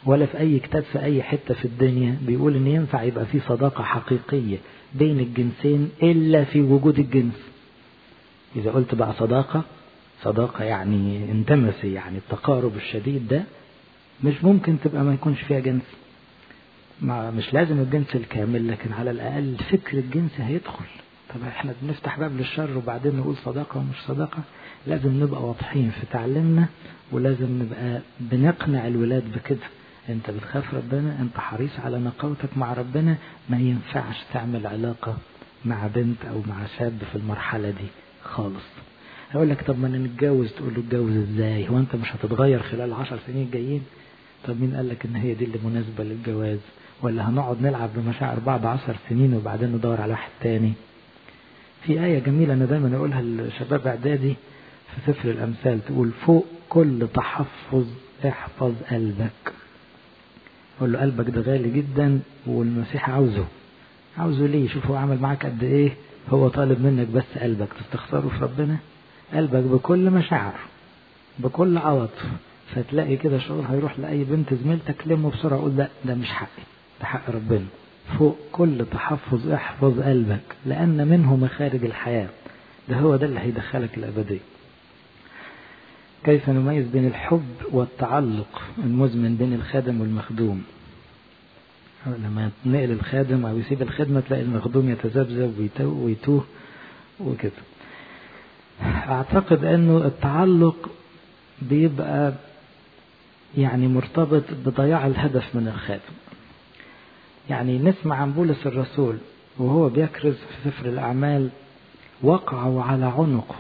ولا في أي كتاب في أي حتة في الدنيا بيقول إن ينفع يبقى في صداقة حقيقية بين الجنسين إلا في وجود الجنس إذا قلت بقى صداقة صداقة يعني انتمسي يعني التقارب الشديد ده مش ممكن تبقى ما يكونش فيها جنس مع مش لازم الجنس الكامل لكن على الأقل فكر الجنس هيدخل طب احنا بنفتح باب للشر وبعدين نقول صداقة ومش صداقة لازم نبقى واضحين في تعليمنا ولازم نبقى بنقنع الولاد بكده انت بتخاف ربنا انت حريص على نقاوتك مع ربنا ما ينفعش تعمل علاقة مع بنت او مع شاب في المرحلة دي خالص هقول لك طب ما انا نتجوز تقول له اتجوز ازاي هو انت مش هتتغير خلال العشر سنين الجايين طب مين قال لك ان هي دي اللي مناسبة للجواز ولا هنقعد نلعب بمشاعر بعض عشر سنين وبعدين ندور على واحد تاني في آية جميلة أنا دايما أقولها لشباب إعدادي في سفر الأمثال تقول فوق كل تحفظ احفظ قلبك قول له قلبك ده غالي جدا والمسيح عاوزه عاوزه ليه شوف هو عمل معاك قد ايه هو طالب منك بس قلبك تستخسره في ربنا قلبك بكل مشاعر بكل عواطف فتلاقي كده شعور هيروح لأي بنت زميلتك لمه بسرعة قول لا ده مش حقي ده حق ربنا فوق كل تحفظ احفظ قلبك لأن منه مخارج الحياة ده هو ده اللي هيدخلك الأبدية كيف نميز بين الحب والتعلق المزمن بين الخادم والمخدوم لما نقل الخادم أو يسيب الخدمة تلاقي المخدوم يتذبذب ويتوه وكده أعتقد أنه التعلق بيبقى يعني مرتبط بضياع الهدف من الخادم يعني نسمع عن بولس الرسول وهو بيكرز في سفر الأعمال وقعوا على عنقه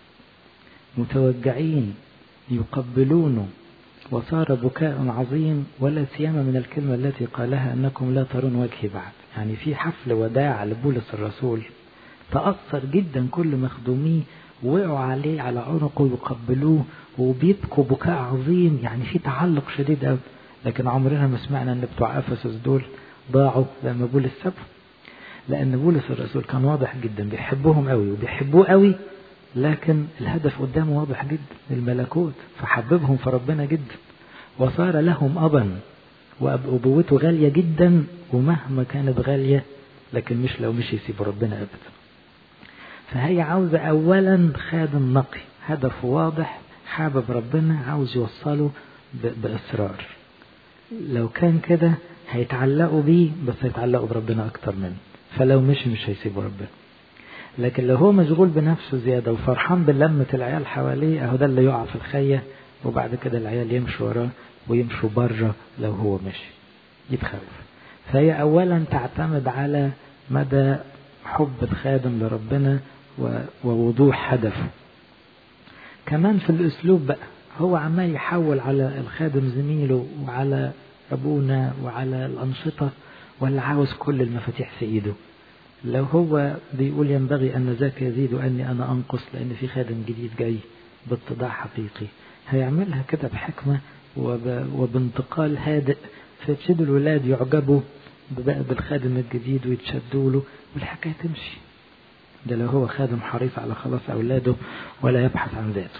متوجعين يقبلونه وصار بكاء عظيم ولا سيما من الكلمة التي قالها أنكم لا ترون وجهي بعد يعني في حفل وداع لبولس الرسول تأثر جدا كل مخدوميه وقعوا عليه على عنقه يقبلوه وبيبكوا بكاء عظيم يعني في تعلق شديد قوي لكن عمرنا ما سمعنا ان بتوع افسس دول ضاعوا لما بولس سابهم لان بولس الرسول كان واضح جدا بيحبهم قوي وبيحبوه قوي لكن الهدف قدامه واضح جدا الملكوت فحببهم في ربنا جدا وصار لهم ابا وابوته غاليه جدا ومهما كانت غاليه لكن مش لو مش يسيب ربنا ابدا فهي عاوزه اولا خادم نقي هدف واضح حابب ربنا عاوز يوصله باصرار لو كان كده هيتعلقوا بيه بس هيتعلقوا بربنا اكتر منه فلو مش مش هيسيبوا ربنا لكن لو هو مشغول بنفسه زيادة وفرحان بلمة العيال حواليه اهو ده اللي يقع في الخية وبعد كده العيال يمشوا وراه ويمشوا بره لو هو مشي يتخوف فهي اولا تعتمد على مدى حب الخادم لربنا ووضوح هدفه كمان في الاسلوب بقى هو عمال يحول على الخادم زميله وعلى ابونا وعلى الانشطه ولا عاوز كل المفاتيح في ايده لو هو بيقول ينبغي ان ذاك يزيد واني انا انقص لان في خادم جديد جاي باتضاع حقيقي هيعملها كده بحكمه وبانتقال هادئ فيبتدوا الولاد يعجبوا بالخادم الجديد ويتشدوا له والحكايه تمشي ده لو هو خادم حريص على خلاص اولاده ولا يبحث عن ذاته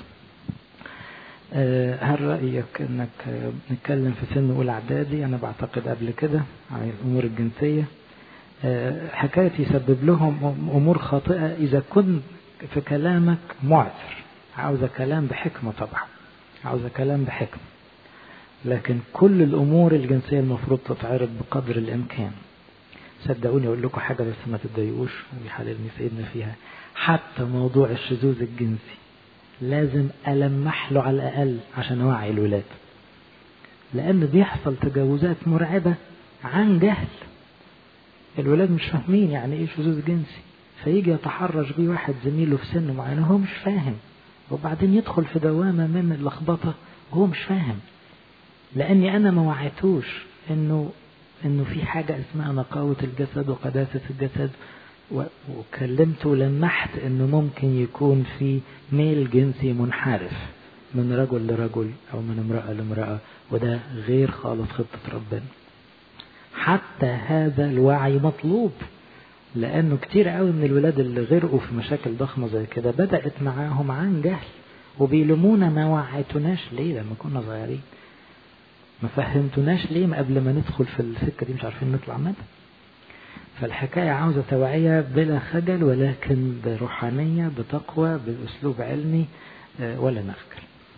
هل رأيك انك نتكلم في سن اولى اعدادي انا بعتقد قبل كده عن الامور الجنسية حكاية يسبب لهم امور خاطئة اذا كنت في كلامك معثر عاوزة كلام بحكمة طبعا عاوزة كلام بحكمة لكن كل الامور الجنسية المفروض تتعرض بقدر الامكان صدقوني اقول لكم حاجة بس ما تتضايقوش ويحللني سيدنا فيها حتى موضوع الشذوذ الجنسي لازم ألمح له على الأقل عشان أوعي الولاد لأن بيحصل تجاوزات مرعبة عن جهل الولاد مش فاهمين يعني إيه شذوذ جنسي فيجي يتحرش بيه واحد زميله في سن معين هو مش فاهم وبعدين يدخل في دوامة من اللخبطة وهو مش فاهم لأني أنا ما وعيتوش إنه إنه في حاجة اسمها نقاوة الجسد وقداسة الجسد وكلمت ولمحت انه ممكن يكون في ميل جنسي منحرف من رجل لرجل او من امرأة لامرأة وده غير خالص خطة ربنا حتى هذا الوعي مطلوب لانه كتير قوي من الولاد اللي غرقوا في مشاكل ضخمة زي كده بدأت معاهم عن جهل وبيلومونا ما وعيتوناش ليه لما كنا صغيرين ما فهمتوناش ليه قبل ما ندخل في السكة دي مش عارفين نطلع منها فالحكاية عاوزة توعية بلا خجل ولكن بروحانية بتقوى بأسلوب علمي ولا نخجل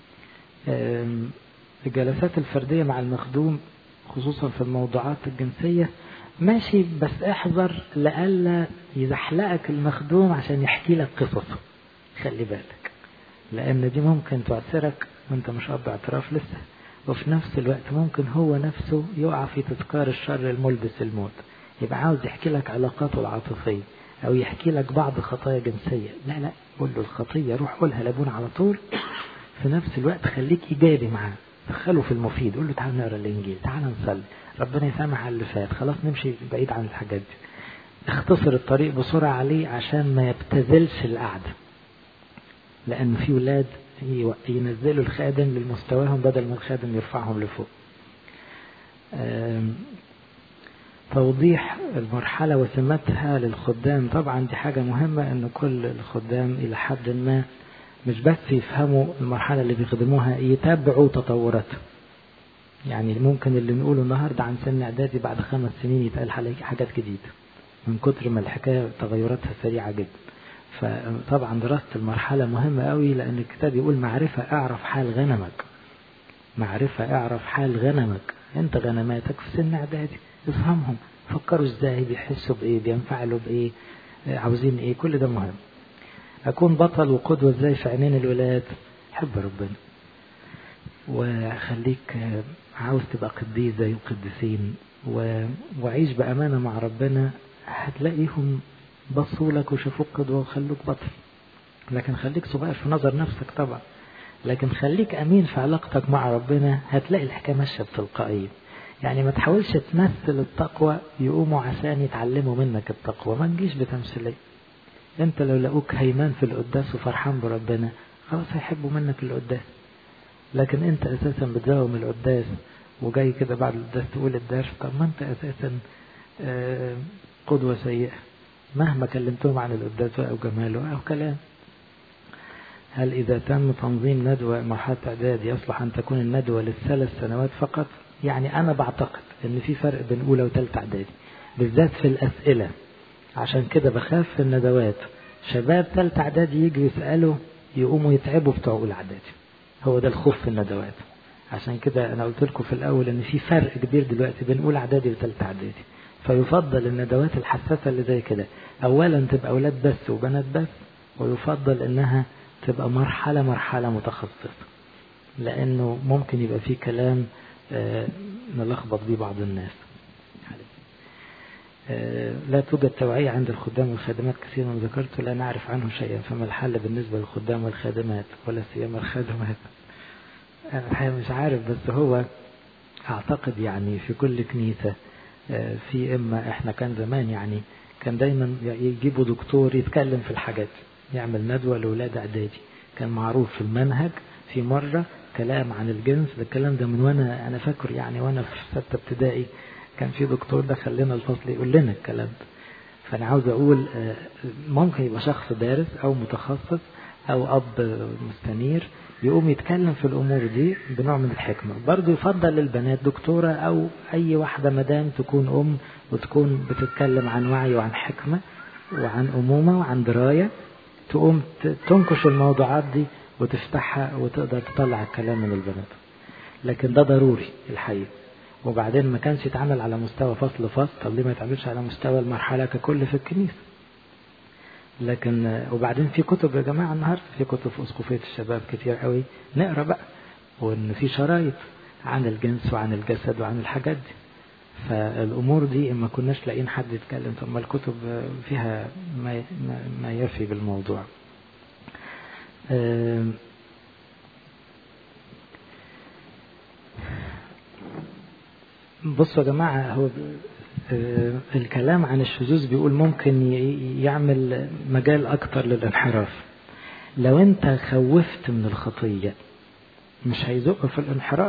الجلسات الفردية مع المخدوم خصوصا في الموضوعات الجنسية ماشي بس احذر لألا يزحلقك المخدوم عشان يحكي لك قصصه خلي بالك لأن دي ممكن تعثرك وانت مش قضى اعتراف لسه وفي نفس الوقت ممكن هو نفسه يقع في تذكار الشر الملبس الموت يبقى عاوز يحكي لك علاقاته العاطفية أو يحكي لك بعض خطايا جنسية لا لا قول له الخطية روح قولها لابونا على طول في نفس الوقت خليك إيجابي معاه دخله في المفيد قول له تعال نقرا الإنجيل تعال نصلي ربنا يسامح على اللي فات خلاص نمشي بعيد عن الحاجات دي اختصر الطريق بسرعة عليه عشان ما يبتذلش القعدة لأن في ولاد ينزلوا الخادم لمستواهم بدل ما الخادم يرفعهم لفوق توضيح المرحلة وسمتها للخدام طبعا دي حاجة مهمة ان كل الخدام الى حد ما مش بس يفهموا المرحلة اللي بيخدموها يتابعوا تطوراتها يعني ممكن اللي نقوله النهاردة عن سن اعدادي بعد خمس سنين يتقال عليك حاجات جديدة من كتر ما الحكاية تغيراتها سريعة جدا فطبعا دراسة المرحلة مهمة قوي لأن الكتاب يقول معرفة اعرف حال غنمك معرفة اعرف حال غنمك انت غنماتك في سن اعدادي افهمهم فكروا ازاي بيحسوا بايه بينفعلوا بايه عاوزين ايه كل ده مهم اكون بطل وقدوة ازاي في عينين الولاد حب ربنا وخليك عاوز تبقى قديس زي القديسين وعيش بأمانة مع ربنا هتلاقيهم بصوا لك وشافوك قدوة وخلوك بطل لكن خليك صغير في نظر نفسك طبعا لكن خليك أمين في علاقتك مع ربنا هتلاقي الحكاية ماشية بتلقائية يعني ما تحاولش تمثل التقوى يقوموا عشان يتعلموا منك التقوى ما تجيش بتمثيلية انت لو لقوك هيمان في القداس وفرحان بربنا خلاص هيحبوا منك القداس لكن انت اساسا بتداوم القداس وجاي كده بعد القداس تقول الدرس طب ما انت اساسا قدوة سيئة مهما كلمتهم عن القداس او جماله او كلام هل إذا تم تنظيم ندوة مرحلة إعداد يصلح أن تكون الندوة للثلاث سنوات فقط؟ يعني أنا بعتقد إن في فرق بين أولى وثالثة إعدادي بالذات في الأسئلة عشان كده بخاف في الندوات شباب ثالثة إعدادي يجوا يسألوا يقوموا يتعبوا بتوع أولى إعدادي هو ده الخوف في الندوات عشان كده أنا قلت لكم في الأول إن في فرق كبير دلوقتي بين أولى إعدادي وثالثة إعدادي فيفضل الندوات الحساسة اللي زي كده أولا تبقى أولاد بس وبنات بس ويفضل إنها تبقى مرحلة مرحلة متخصصة لأنه ممكن يبقى فيه كلام آه نلخبط بيه بعض الناس آه لا توجد توعية عند الخدام والخادمات كثيرا ذكرت لا نعرف عنه شيئا فما الحل بالنسبة للخدام والخادمات ولا سيما الخادمات أنا الحقيقة مش عارف بس هو أعتقد يعني في كل كنيسة آه في إما إحنا كان زمان يعني كان دايما يجيبوا دكتور يتكلم في الحاجات يعمل ندوة لأولاد إعدادي كان معروف في المنهج في مرة كلام عن الجنس الكلام ده من وانا انا فاكر يعني وانا في ستة ابتدائي كان في دكتور دخل لنا الفصل يقول لنا الكلام ده فانا عاوز اقول ممكن يبقى شخص دارس او متخصص او اب مستنير يقوم يتكلم في الامور دي بنوع من الحكمه برضه يفضل للبنات دكتوره او اي واحده مدام تكون ام وتكون بتتكلم عن وعي وعن حكمه وعن امومه وعن درايه تقوم تنكش الموضوعات دي وتفتحها وتقدر تطلع الكلام من البنات لكن ده ضروري الحقيقة وبعدين ما كانش يتعمل على مستوى فصل فصل طب ليه ما يتعملش على مستوى المرحلة ككل في الكنيسة لكن وبعدين في كتب يا جماعة النهاردة في كتب في أسقفية الشباب كتير قوي نقرا بقى وإن في شرايط عن الجنس وعن الجسد وعن الحاجات دي فالأمور دي ما كناش لاقيين حد يتكلم ثم الكتب فيها ما ما يفي بالموضوع بصوا يا جماعة هو الكلام عن الشذوذ بيقول ممكن يعمل مجال أكتر للانحراف لو أنت خوفت من الخطية مش هيزق في الانحراف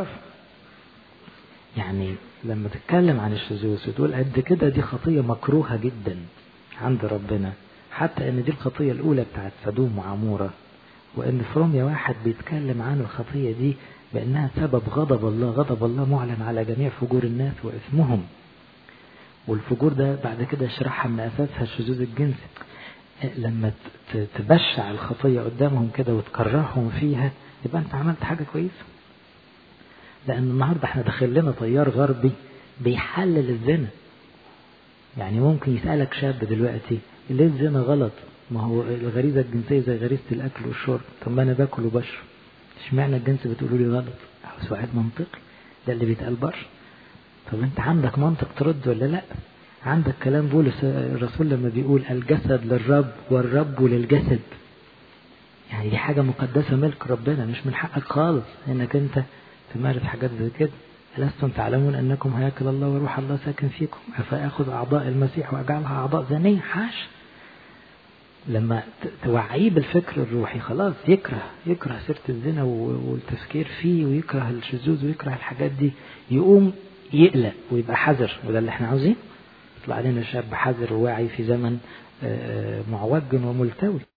يعني لما تتكلم عن الشذوذ وتقول قد كده دي خطية مكروهة جدا عند ربنا حتى ان دي الخطية الاولى بتاعت سدوم وعمورة وان في روميا واحد بيتكلم عن الخطية دي بأنها سبب غضب الله غضب الله معلن على جميع فجور الناس وإثمهم والفجور ده بعد كده اشرحها من أساسها الشذوذ الجنسي لما تبشع الخطية قدامهم كده وتكرههم فيها يبقى أنت عملت حاجة كويسة لأن النهاردة احنا داخل لنا طيار غربي بيحلل الزنا يعني ممكن يسألك شاب دلوقتي ليه الزنا غلط ما هو الغريزة الجنسية زي غريزة الأكل والشرب طب ما أنا باكل وبشرب اشمعنى الجنس بتقولوا لي غلط أو سؤال منطقي ده اللي بيتقال بره طب أنت عندك منطق ترد ولا لأ عندك كلام بولس الرسول لما بيقول الجسد للرب والرب للجسد يعني دي حاجة مقدسة ملك ربنا مش من حقك خالص انك انت تمارس حاجات زي كده ألستم تعلمون أنكم هياكل الله وروح الله ساكن فيكم أفأخذ أعضاء المسيح وأجعلها أعضاء زنية حاش لما توعيه بالفكر الروحي خلاص يكره يكره سيرة الزنا والتفكير فيه ويكره الشذوذ ويكره الحاجات دي يقوم يقلق ويبقى حذر وده اللي احنا عاوزين يطلع علينا شاب حذر وواعي في زمن معوج وملتوي